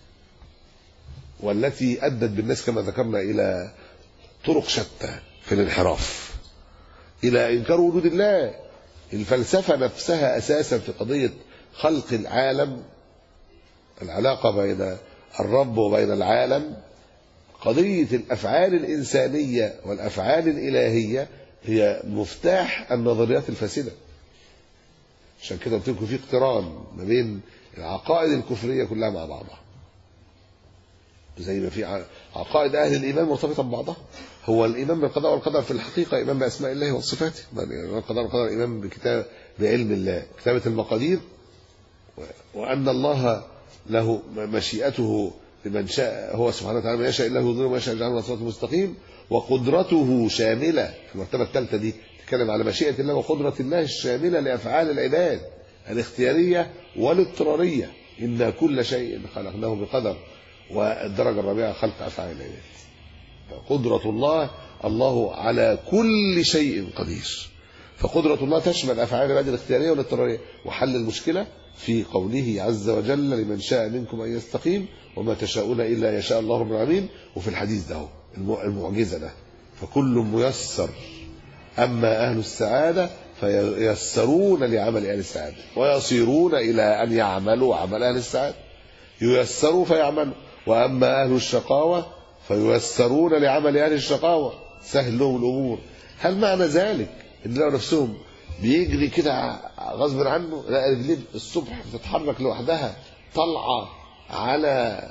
والتي أدت بالناس كما ذكرنا إلى طرق شتى في الانحراف إلى إنكار وجود الله الفلسفة نفسها أساسا في قضية خلق العالم العلاقة بين الرب وبين العالم قضية الأفعال الإنسانية والأفعال الإلهية هي مفتاح النظريات الفاسدة عشان كده قلت لكم في اقتران ما بين العقائد الكفرية كلها مع بعضها زي ما في ع- عقائد اهل الايمان مرتبطه ببعضها هو الايمان بالقضاء والقدر في الحقيقه ايمان باسماء الله وصفاته بل ايمان بالقضاء والقدر ايمان بكتاب بعلم الله كتابه المقادير و- وان الله له مشيئته لمن شاء هو سبحانه وتعالى من يشاء الله يضل وما يشاء يجعله على صراط مستقيم وقدرته شامله في المرتبه الثالثه دي تتكلم على مشيئه الله وقدره الله الشامله لافعال العباد الاختياريه والاضطراريه ان كل شيء خلقناه بقدر والدرجه الرابعه خلق افعال العباد قدره الله الله على كل شيء قدير فقدرة الله تشمل أفعال العباد الاختيارية والاضطرارية وحل المشكلة في قوله عز وجل لمن شاء منكم أن يستقيم وما تشاءون إلا يشاء الله رب العالمين وفي الحديث ده هو، الم- المعجزة ده فكل ميسر أما أهل السعادة فييسرون لعمل أهل السعادة ويصيرون إلى أن يعملوا عمل أهل السعادة ييسروا فيعملوا وأما أهل الشقاوة فييسرون لعمل أهل الشقاوة سهل لهم الأمور هل معنى ذلك إن لو نفسهم بيجري كده غصب عنه لا رجليه الصبح بتتحرك لوحدها طالعة على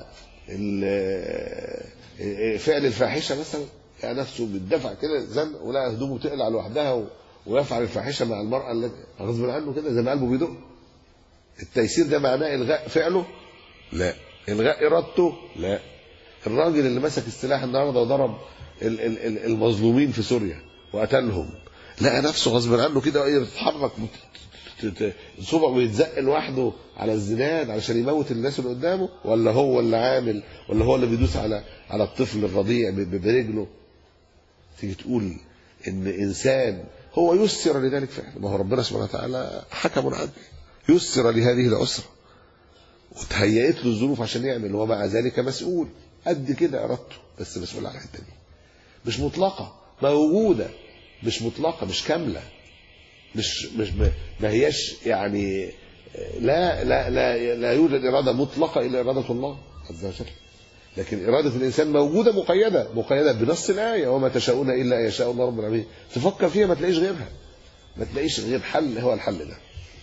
ال- فعل الفاحشة مثلا يعني نفسه بيدفع كده زن ولا هدومه تقلع لوحدها و- ويفعل الفاحشة مع المرأة التي غصب عنه كده زي ما قلبه بيدق التيسير ده معناه إلغاء فعله لا إلغاء إرادته لا الراجل اللي مسك السلاح النهارده وضرب ال- ال- ال- المظلومين في سوريا وقتلهم لقى نفسه غصب عنه كده ايه يتحرك ت- ت- صبعه بيتزق لوحده على الزناد علشان يموت الناس اللي قدامه ولا هو اللي عامل ولا هو اللي بيدوس على على الطفل الرضيع ب- ب- برجله تيجي تقول ان انسان هو يسر لذلك فعلا ما هو ربنا سبحانه وتعالى حكم عدل يسر لهذه العسره وتهيأت له الظروف عشان يعمل ومع ذلك مسؤول قد كده ارادته بس مسؤول على الحته دي مش مطلقه موجوده مش مطلقه مش كامله مش مش ما- ما هياش يعني لا لا لا لا يوجد اراده مطلقه الا اراده الله عز وجل لكن اراده الانسان موجوده مقيده مقيده بنص الايه وما تشاءون الا ان يشاء الله رب العالمين تفكر فيها ما تلاقيش غيرها ما تلاقيش غير حل هو الحل ده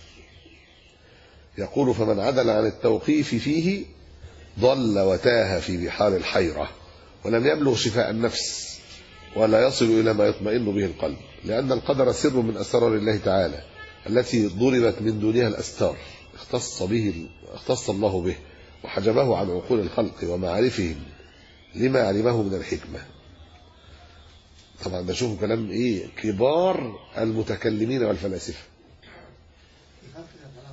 يقول فمن عدل عن التوقيف فيه ضل وتاه في بحار الحيرة ولم يبلغ شفاء النفس ولا يصل إلى ما يطمئن به القلب لأن القدر سر من أسرار الله تعالى التي ضربت من دونها الأستار اختص به اختص الله به وحجبه عن عقول الخلق ومعارفهم لما علمه من الحكمة طبعا ده شوفوا كلام ايه كبار المتكلمين والفلاسفه يخاف كده طالما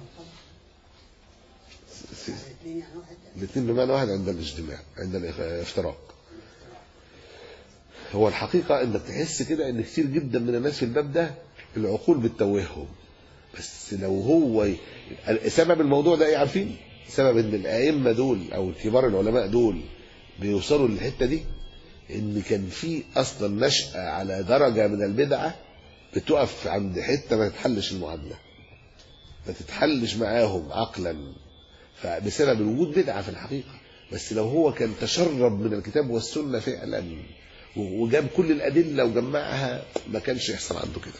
خاف الاثنين يعني واحد الاثنين بمعنى واحد عند الاجتماع عند الافتراق هو الحقيقة انك تحس كده ان كتير جدا من الناس في الباب ده العقول بتتوههم بس لو هو ي... سبب الموضوع ده ايه عارفين سبب ان الائمة دول او كبار العلماء دول بيوصلوا للحتة دي ان كان في اصلا نشأة على درجة من البدعة بتقف عند حتة ما تتحلش المعادلة ما تتحلش معاهم عقلا فبسبب وجود بدعة في الحقيقة بس لو هو كان تشرب من الكتاب والسنة فعلا وجاب كل الأدلة وجمعها ما كانش يحصل عنده كده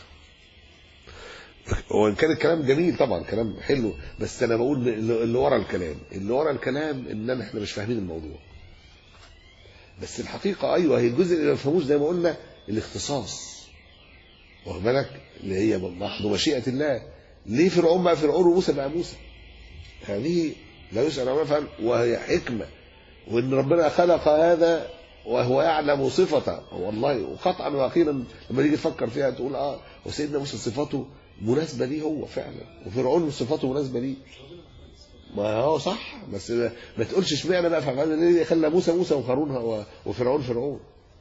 وإن كان الكلام جميل طبعا كلام حلو بس أنا بقول اللي ورا الكلام اللي ورا الكلام إن احنا مش فاهمين الموضوع بس الحقيقة أيوه هي الجزء اللي ما فهموش زي ما قلنا الاختصاص واخد بالك اللي هي محض مشيئة الله ليه فرعون بقى فرعون وموسى بقى موسى هذه لا يسأل عما يفعل وهي حكمة وإن ربنا خلق هذا وهو يعلم صفته والله وقطعا وأخيرا لما تيجي تفكر فيها تقول اه وسيدنا موسى صفاته مناسبة ليه هو فعلا وفرعون صفاته مناسبة ليه ما هو صح بس ما, ما تقولش اشمعنى بقى فعلا ليه خلى موسى موسى وقارون وفرعون فرعون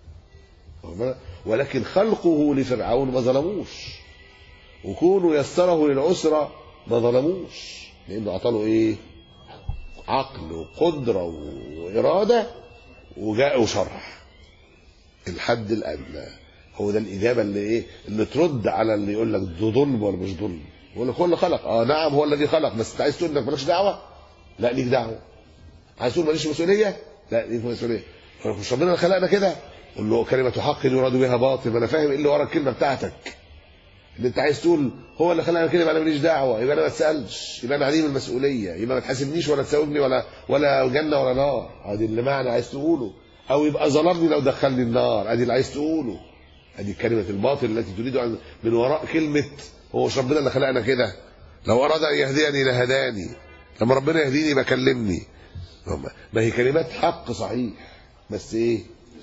ولكن خلقه لفرعون ما ظلموش وكونه يسره للعسرة ما ظلموش لانه اعطاله ايه عقل وقدرة وإرادة وجاء وشرح الحد الأدنى هو ده الإجابة اللي إيه اللي ترد على اللي يقول لك ده ظلم ولا مش ظلم يقول لك هو اللي خلق اه نعم هو الذي خلق بس انت عايز تقول انك مالكش دعوة لا ليك دعوة عايز تقول ماليش مسؤولية لا ليك مسؤولية مش ربنا اللي خلقنا كده قول له كلمة حق يراد بها باطل ما انا فاهم ايه اللي ورا الكلمة بتاعتك ان انت عايز تقول هو اللي خلاني كده يبقى انا ماليش دعوه يبقى انا ما اتسالش يبقى انا عديم المسؤوليه يبقى ما تحاسبنيش ولا تساوبني ولا ولا جنه ولا نار ادي اللي معنى عايز تقوله او يبقى ظلمني لو دخلني النار ادي اللي عايز تقوله ادي كلمه الباطل التي تريد ان من وراء كلمه هو مش ربنا اللي خلقنا كده لو اراد ان يهديني لهداني لما ربنا يهديني يبقى كلمني ما هي كلمات حق صحيح بس ايه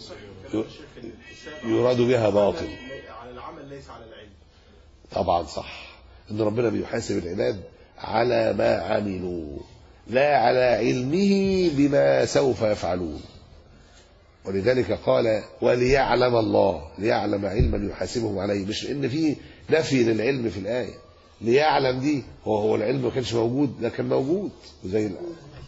يراد بها باطل على العمل ليس على العلم طبعا صح ان ربنا بيحاسب العباد على ما عملوا لا على علمه بما سوف يفعلون ولذلك قال وليعلم الله ليعلم علما يحاسبهم عليه مش ان في نفي للعلم في الايه ليعلم دي هو هو العلم ما كانش موجود ده كان موجود وزي ال-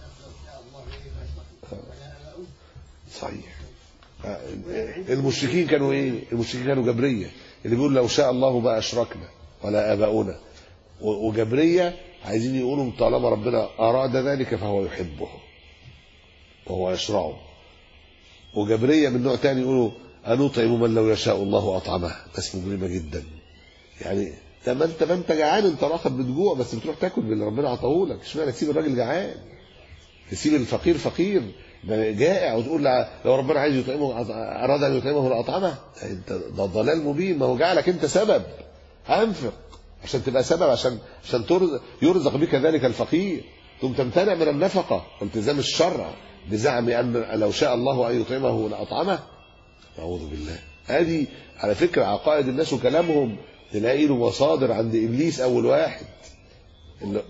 صحيح آه، المشركين كانوا ايه المشركين كانوا جبريه اللي بيقول لو شاء الله ما اشركنا ولا اباؤنا و- وجبريه عايزين يقولوا طالما ربنا اراد ذلك فهو يحبه وهو يشرعه وجبريه من نوع تاني يقولوا انطعم من لو يشاء الله اطعمه ناس مجرمه جدا يعني ده ما انت ما انت جعان انت راخد بتجوع بس بتروح تاكل باللي ربنا عطاهولك اشمعنى تسيب الراجل جعان تسيب الفقير فقير ده جائع وتقول لا- لو ربنا عايز يطعمه اراد ان يطعمه لاطعمه انت ده ضلال مبين ما هو جعلك انت سبب انفق عشان تبقى سبب عشان عشان ترزق يرزق بك ذلك الفقير ثم تمتنع من النفقه والتزام الشرع بزعم ان لو شاء الله ان يطعمه لاطعمه اعوذ بالله هذه على فكره عقائد الناس وكلامهم تلاقي له مصادر عند ابليس اول واحد اللي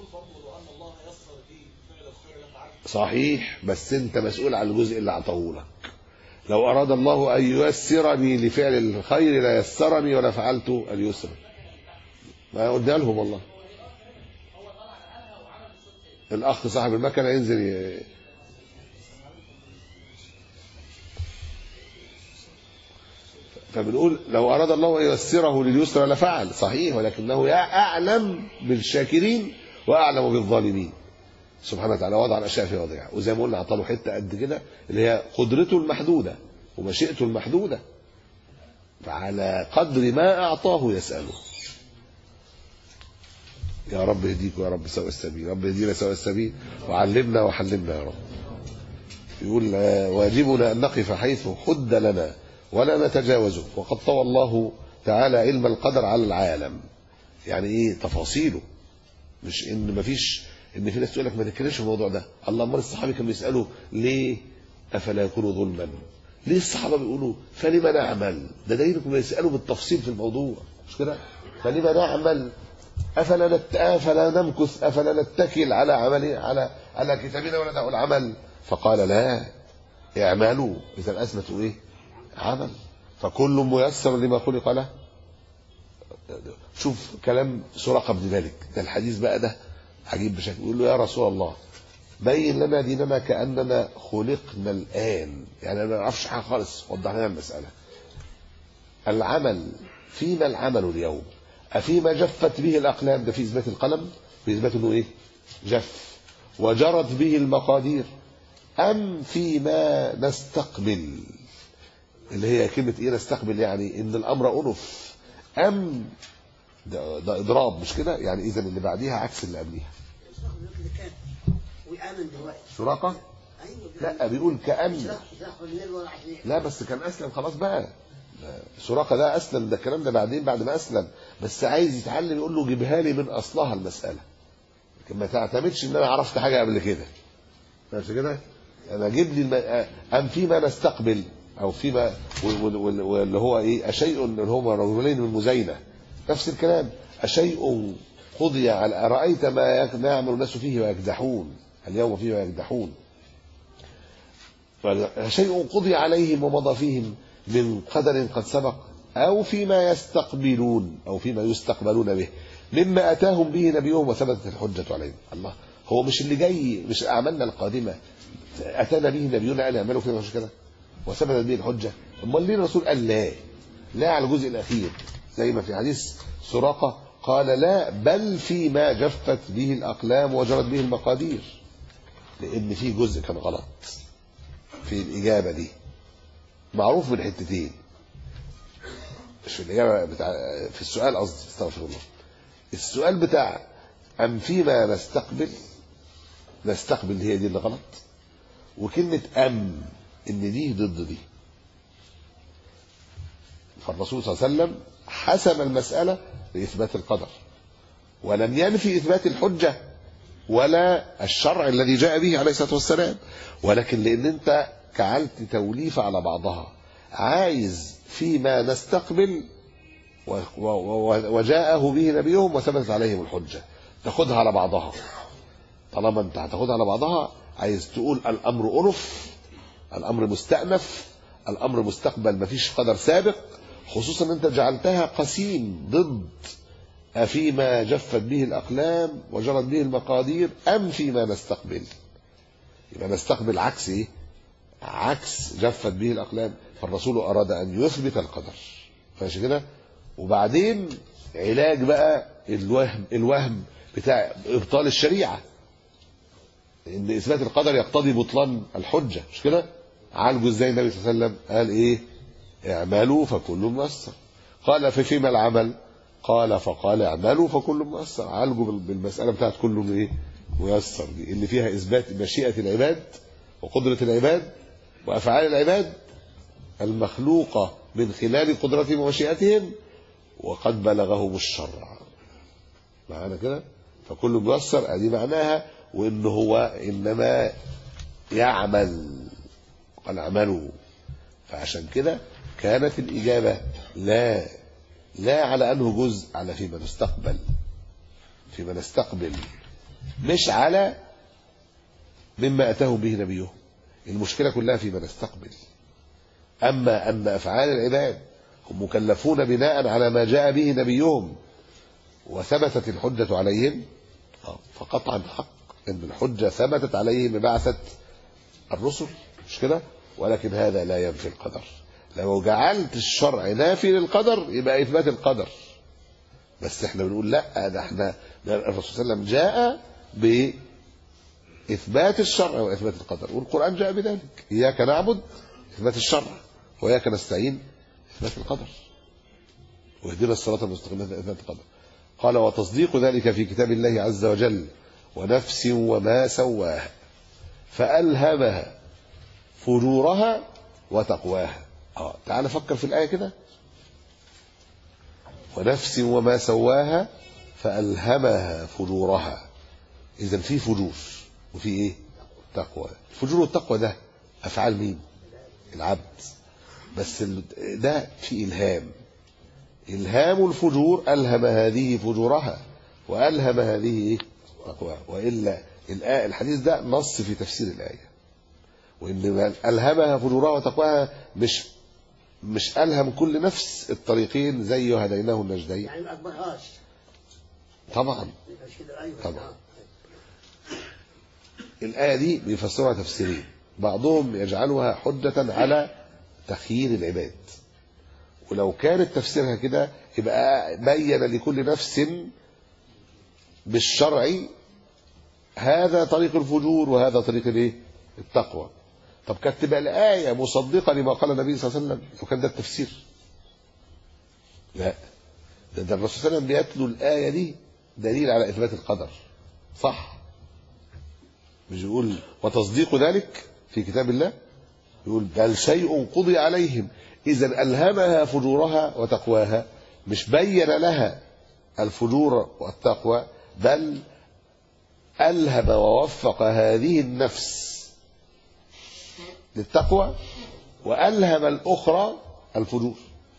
صحيح بس انت مسؤول عن الجزء اللي اعطاه لك لو اراد الله ان ييسرني لفعل الخير ليسرني ولا فعلت اليسر ما قلنا لهم والله الاخ صاحب المكنه ينزل ي... فبنقول لو اراد الله ان ييسره لليسرى لفعل صحيح ولكنه اعلم بالشاكرين واعلم بالظالمين سبحانه وتعالى وضع الاشياء في وضعها وزي ما قلنا اعطى له حته قد كده اللي هي قدرته المحدوده ومشيئته المحدوده فعلى قدر ما اعطاه يساله يا رب يهديك ويا رب سوء السبيل رب يهدينا سوء السبيل وعلمنا وحلمنا يا رب يقول آه، واجبنا ان نقف حيث حد لنا ولا نتجاوزه وقد طوى الله تعالى علم القدر على العالم يعني ايه تفاصيله مش ان مفيش ان في ناس تقول لك ما تتكلمش في الموضوع ده الله امال الصحابه كانوا بيسالوا ليه افلا يكون ظلما ليه الصحابه بيقولوا فلما نعمل ده دليل انهم بيسالوا بالتفصيل في الموضوع مش كده فلما نعمل افلا نت... افلا نمكث افلا نتكل على عمل على على كتابنا وندع العمل فقال لا اعملوا اذا اثبتوا ايه عمل فكل ميسر لما خلق له شوف كلام سراقه بن مالك ده الحديث بقى ده عجيب بشكل يقول له يا رسول الله بين لنا ديننا كاننا خلقنا الان يعني انا ما اعرفش حاجه خالص وضح لنا المساله العمل فيما العمل اليوم افيما جفت به الاقلام ده في اثبات القلم في اثبات انه ايه جف وجرت به المقادير ام فيما نستقبل اللي هي كلمه ايه نستقبل يعني ان الامر انف ام ده, ده اضراب مش كده يعني اذا اللي بعديها عكس اللي قبليها اللي كان وآمن دلوقتي سراقه ايوه لا بيقول كأن شرح شرح النبي ولا عشان لا بس كان اسلم خلاص بقى سراقه ده اسلم ده الكلام ده بعدين بعد ما اسلم بس عايز يتعلم يقول له جيبها لي من اصلها المساله لكن ما تعتمدش ان انا عرفت حاجه قبل كده ماشي كده انا جيب لي الم... ام فيما نستقبل او فيما وال- وال- وال- واللي هو ايه اشيء اللي هما رجلين من مزينه نفس الكلام اشيء قضي على ارايت ما يك- ما يعمل الناس فيه ويكدحون اليوم فيه ويكدحون شيء قضي عليهم ومضى فيهم من قدر قد سبق أو فيما يستقبلون أو فيما يستقبلون به مما أتاهم به نبيهم وثبتت الحجة عليهم الله هو مش اللي جاي مش أعمالنا القادمة أتانا به نبينا قال اعملوا كده مش كده وثبتت به الحجة أمال ليه الرسول قال لا لا على الجزء الأخير زي ما في حديث سراقة قال لا بل فيما جفت به الأقلام وجرت به المقادير لأن في جزء كان غلط في الإجابة دي معروف من حتتين مش في الإجابة بتاع في السؤال قصدي استغفر الله السؤال بتاع أم فيما نستقبل نستقبل هي دي اللي غلط وكلمة أم إن دي ضد دي فالرسول صلى الله عليه وسلم حسم المسألة بإثبات القدر ولم ينفي إثبات الحجة ولا الشرع الذي جاء به عليه الصلاة والسلام ولكن لأن أنت جعلت توليفة على بعضها عايز فيما نستقبل و- و- و- وجاءه به نبيهم وثبتت عليهم الحجة تاخدها على بعضها طالما انت هتاخدها على بعضها عايز تقول الامر انف الامر مستأنف الامر مستقبل مفيش قدر سابق خصوصا انت جعلتها قسيم ضد أفيما جفت به الأقلام وجرت به المقادير أم فيما نستقبل يبقى نستقبل عكس إيه؟ عكس جفت به الأقلام فالرسول أراد أن يثبت القدر ماشي كده وبعدين علاج بقى الوهم الوهم بتاع إبطال الشريعة إن إثبات القدر يقتضي بطلان الحجة مش كده عالجوا إزاي النبي صلى الله عليه وسلم قال إيه اعملوا فكل ميسر قال ففيما العمل قال فقال اعملوا فكل ميسر عالجوا بال- بالمسألة بتاعت كل ايه ميسر دي اللي فيها إثبات مشيئة العباد وقدرة العباد وأفعال العباد المخلوقة من خلال قدرتهم ومشيئتهم وقد بلغهم الشرع معانا كده فكل ميسر ادي معناها وان هو انما يعمل قال اعملوا فعشان كده كانت الاجابه لا لا على انه جزء على فيما نستقبل فيما نستقبل مش على مما اتاهم به نبيهم المشكله كلها فيما نستقبل اما ان افعال العباد هم مكلفون بناء على ما جاء به نبيهم وثبتت الحجة عليهم آه، فقطعا حق ان الحجة ثبتت عليهم ببعثة الرسل مش كده ولكن هذا لا ينفي القدر لو جعلت الشرع نافي للقدر يبقى اثبات القدر بس احنا بنقول لا ده احنا ده الرسول صلى الله عليه وسلم جاء باثبات الشرع واثبات القدر والقران جاء بذلك اياك نعبد اثبات الشرع واياك نستعين اثبات القدر واهدنا الصراط المستقيم اثبات القدر قال وتصديق ذلك في كتاب الله عز وجل ونفس وما سواها فألهمها فجورها وتقواها اه تعال فكر في الآية كده ونفس وما سواها فألهمها فجورها إذا في فجور وفي إيه تقوى الفجور والتقوى ده أفعال مين العبد بس ال- ده في إلهام إلهام الفجور ألهم هذه فجورها وألهم هذه إيه؟ تقواها وإلا الآية الحديث ده نص في تفسير الآية وإن من ألهمها فجورها وتقواها مش مش ألهم كل نفس الطريقين زي هديناه النجدين يعني ما اكبرهاش طبعا مش كده ايوه طبعا. الآية دي بيفسروها تفسيرين بعضهم يجعلها حجة على تخيير العباد ولو كانت تفسيرها كده يبقى بين لكل نفس بالشرع هذا طريق الفجور وهذا طريق الايه التقوى طب كانت تبقى الآية مصدقة لما قال النبي صلى الله عليه وسلم لو كان ده التفسير لا ده, ده الرسول صلى الله عليه وسلم بيتلو الآية دي دليل على إثبات القدر صح مش يقول وتصديق ذلك في كتاب الله يقول بل شيء قضي عليهم إذا ألهمها فجورها وتقواها مش بين لها الفجور والتقوى بل ألهم ووفق هذه النفس للتقوى وألهم الأخرى الفجور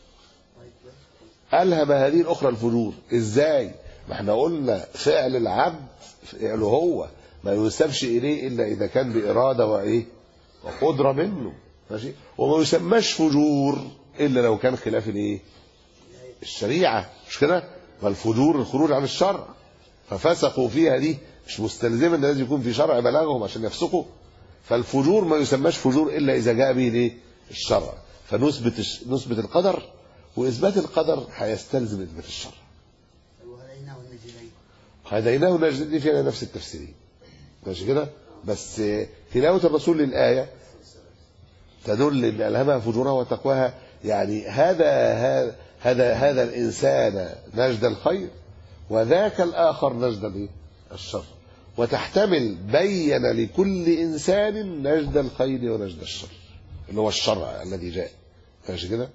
ألهم هذه الأخرى الفجور إزاي ما احنا قلنا فعل العبد فعله هو ما ينسبش إليه إلا إذا كان بإرادة وإيه وقدرة منه ماشي وما يسماش فجور إلا لو كان خلاف الإيه الشريعة مش كده ما الفجور الخروج عن الشرع ففسقوا فيها دي مش مستلزمة ان لازم يكون في شرع بلغهم عشان يفسقوا فالفجور ما يسماش فجور الا اذا جاء به الايه الشرع فنثبت الش- نثبت القدر واثبات القدر هيستلزم اثبات الشرع وهديناه النجدين هديناه النجدين دي فيها نفس التفسيرين ماشي كده بس آه، تلاوة الرسول للآية تدل ان ألهمها فجورها وتقواها يعني هذا هذا هذا هذا الإنسان نجد الخير وذاك الآخر نجد الإيه؟ الشر وتحتمل بين لكل إنسان نجد الخير ونجد الشر اللي هو الشرع الذي جاء ماشي كده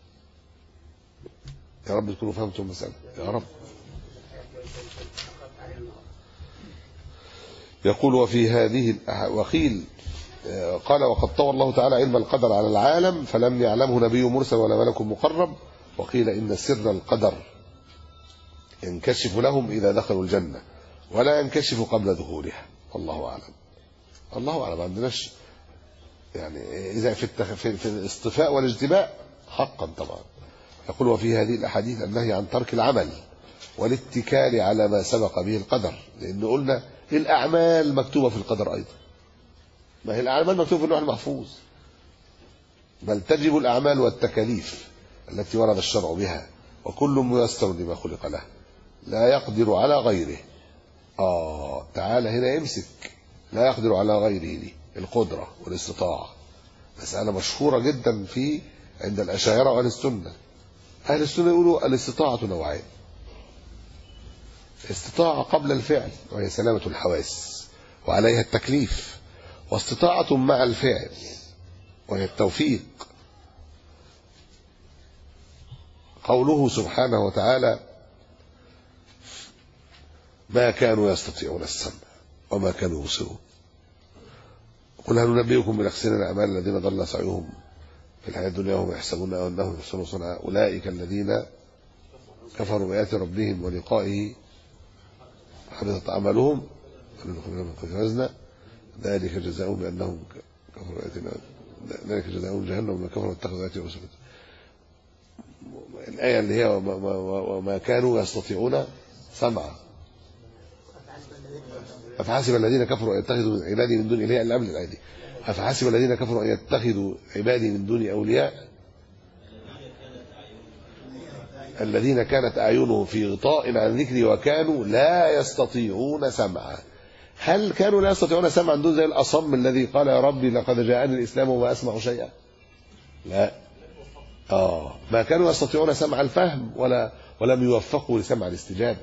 يا رب تكونوا فهمتم المسألة يا رب يقول وفي هذه الأح- وقيل آه، قال وقد طوى الله تعالى علم القدر على العالم فلم يعلمه نبي مرسل ولا ملك مقرب وقيل إن سر القدر ينكشف لهم إذا دخلوا الجنة ولا ينكشف قبل دخولها والله أعلم الله أعلم ما عندناش يعني إذا في التخ... في في الاصطفاء والاجتباء حقا طبعا يقول وفي هذه الأحاديث النهي عن ترك العمل والاتكال على ما سبق به القدر لأن قلنا الأعمال مكتوبة في القدر أيضا ما هي الأعمال مكتوبة في اللوح المحفوظ بل تجب الأعمال والتكاليف التي ورد الشرع بها وكل ميسر لما خلق له لا يقدر على غيره آه تعالى هنا يمسك لا يقدر على غيره دي القدرة والاستطاعة مسألة مشهورة جدا في عند الأشاعرة وأهل السنة أهل السنة يقولوا الاستطاعة نوعين استطاعة قبل الفعل وهي سلامة الحواس وعليها التكليف واستطاعة مع الفعل وهي التوفيق قوله سبحانه وتعالى ما كانوا يستطيعون السمع وما كانوا يبصرون قل هل ننبئكم بالاخسرين الاعمال الذين ضل سعيهم في الحياه الدنيا وهم يحسبون انهم يحسنون صنعا اولئك الذين كفروا بآيات ربهم ولقائه حبطت اعمالهم ولنخرجهم من وزنا ذلك جزاؤهم بانهم كفروا بآياتنا ذلك جزاؤهم جهنم بما كفروا واتخذوا آياتي رسلا الآية اللي هي وما, وما, وما كانوا يستطيعون سمعا أفحسب الذين كفروا أن يتخذوا عبادي من دون اللي هي اللي قبل الآية دي أفحسب الذين كفروا أن يتخذوا عبادي من دون أولياء الذين كانت أعينهم في غطاء عن ذكري وكانوا لا يستطيعون سمعا هل كانوا لا يستطيعون سمعا دون زي الأصم الذي قال يا ربي لقد جاءني الإسلام وما أسمع شيئا لا آه ما كانوا يستطيعون سمع الفهم ولا ولم يوفقوا لسمع الاستجابة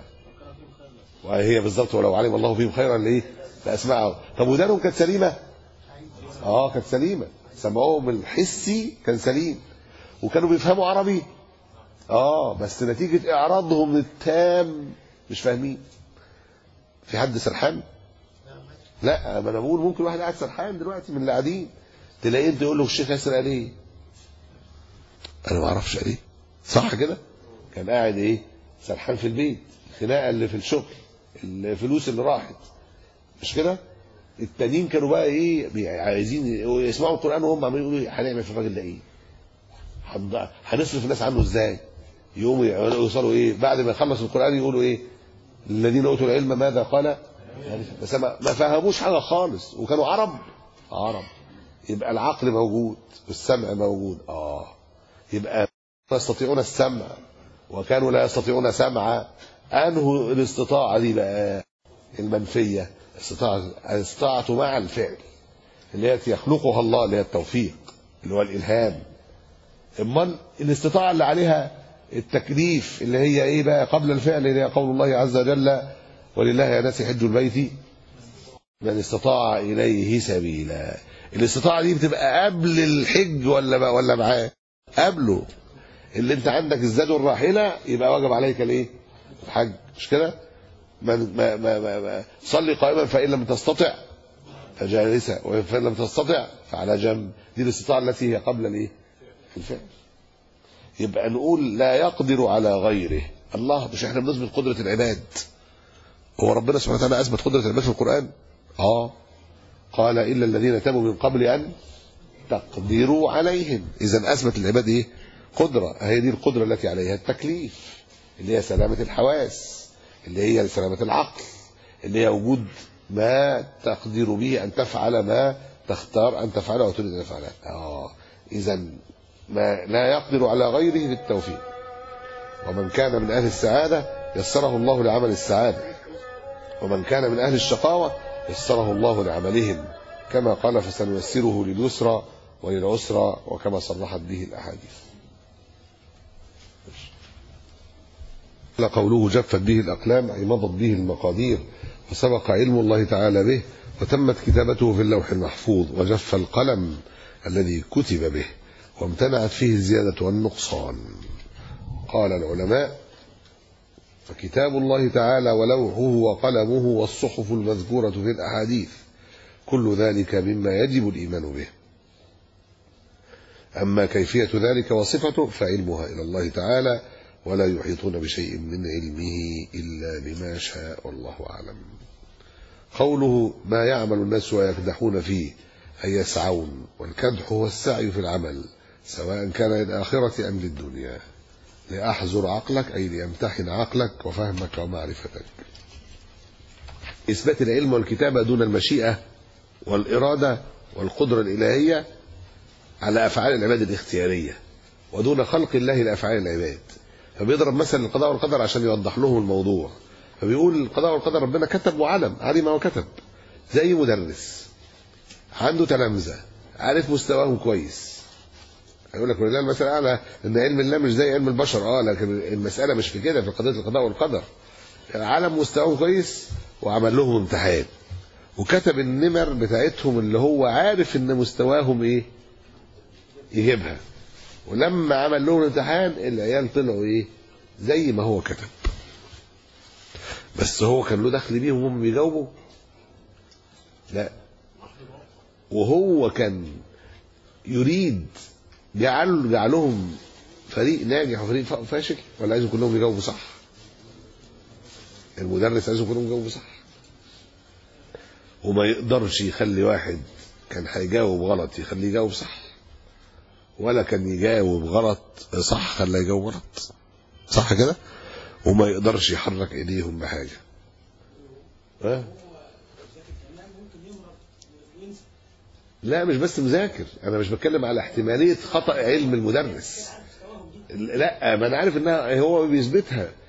وهي بالظبط ولو علم الله بهم خيرا لإيه لأسمعه طب ودانهم كانت سليمة آه كانت سليمة سمعهم الحسي كان سليم وكانوا بيفهموا عربي آه بس نتيجة إعراضهم التام مش فاهمين في حد سرحان لا ما انا بقول ممكن واحد قاعد سرحان دلوقتي من اللي قاعدين تلاقيه انت يقول له الشيخ ياسر قال ايه انا ما اعرفش قال ايه صح كده كان قاعد ايه سرحان في البيت الخناقه اللي في الشغل الفلوس اللي راحت مش كده التانيين كانوا بقى ايه بي- عايزين يسمعوا القران وهم عمالين يقولوا هنعمل في الراجل ده ايه هنض- هنصرف الناس عنه ازاي يقوموا يوصلوا ايه بعد ما يخلص القران يقولوا ايه الذين اوتوا العلم ماذا قال بس ما ما فهموش حاجه خالص وكانوا عرب عرب يبقى العقل موجود والسمع موجود اه يبقى لا يستطيعون السمع وكانوا لا يستطيعون سمع انه الاستطاعه دي بقى المنفيه استطاعه الاستطاعه مع الفعل اللي هي يخلقها الله اللي هي التوفيق اللي هو الالهام امال الاستطاعه اللي عليها التكليف اللي هي ايه بقى قبل الفعل اللي هي قول الله عز وجل ولله يا ناس حج البيت من استطاع اليه سبيلا الاستطاعه دي بتبقى قبل الحج ولا ولا معاه قبله اللي انت عندك الزاد الراحله يبقى واجب عليك الايه الحج مش كده من ما ما ما ما صلي قائما فان لم تستطع فجالسا وفان لم تستطع فعلى جنب دي الاستطاعه التي هي قبل الايه الفعل يبقى نقول لا يقدر على غيره الله مش احنا بنثبت قدره العباد هو ربنا سبحانه وتعالى اثبت قدره العباد في القران اه قال الا الذين تابوا من قبل ان تقدروا عليهم اذا اثبت العباد ايه قدره هي دي القدره التي عليها التكليف اللي هي سلامه الحواس اللي هي سلامه العقل اللي هي وجود ما تقدر به ان تفعل ما تختار ان تفعله وتريد ان تفعله اه اذا ما لا يقدر على غيره بالتوفيق ومن كان من اهل السعاده يسره الله لعمل السعاده ومن كان من اهل الشقاوه يسره الله لعملهم كما قال فسنيسره لليسرى وللعسرى وكما صرحت به الاحاديث قوله جفت به الأقلام أي مضت به المقادير وسبق علم الله تعالى به وتمت كتابته في اللوح المحفوظ وجف القلم الذي كتب به وامتنعت فيه الزيادة والنقصان قال العلماء فكتاب الله تعالى ولوحه وقلمه والصحف المذكورة في الأحاديث كل ذلك مما يجب الإيمان به أما كيفية ذلك وصفته فعلمها إلى الله تعالى ولا يحيطون بشيء من علمه إلا بما شاء والله أعلم قوله ما يعمل الناس ويكدحون فيه أي يسعون والكدح هو السعي في العمل سواء كان للآخرة أم للدنيا لأحزر عقلك أي ليمتحن عقلك وفهمك ومعرفتك إثبات العلم والكتابة دون المشيئة والإرادة والقدرة الإلهية على أفعال العباد الاختيارية ودون خلق الله لأفعال العباد فبيضرب مثل القضاء والقدر عشان يوضح لهم الموضوع فبيقول القضاء والقدر ربنا كتب وعلم علم وكتب زي مدرس عنده تلامذة عارف مستواهم كويس هيقول لك ولله المثل الاعلى ان علم الله مش زي علم البشر اه لكن المساله مش في كده في قضيه القضاء والقدر علم مستواهم كويس وعمل لهم امتحان وكتب النمر بتاعتهم اللي هو عارف ان مستواهم ايه يجيبها ولما عمل لهم امتحان العيال طلعوا ايه زي ما هو كتب بس هو كان له دخل بيهم وهم بيجاوبوا لا وهو كان يريد جعل جعلهم فريق ناجح وفريق فاشل ولا عايزهم كلهم يجاوبوا صح المدرس عايزهم كلهم يجاوبوا صح وما يقدرش يخلي واحد كان هيجاوب غلط يخليه يجاوب صح ولا كان يجاوب غلط صح خلاه يجاوب غلط صح كده وما يقدرش يحرك ايديهم بحاجه ها لا مش بس مذاكر انا مش بتكلم على احتماليه خطا علم المدرس لا ما انا عارف انها هو بيثبتها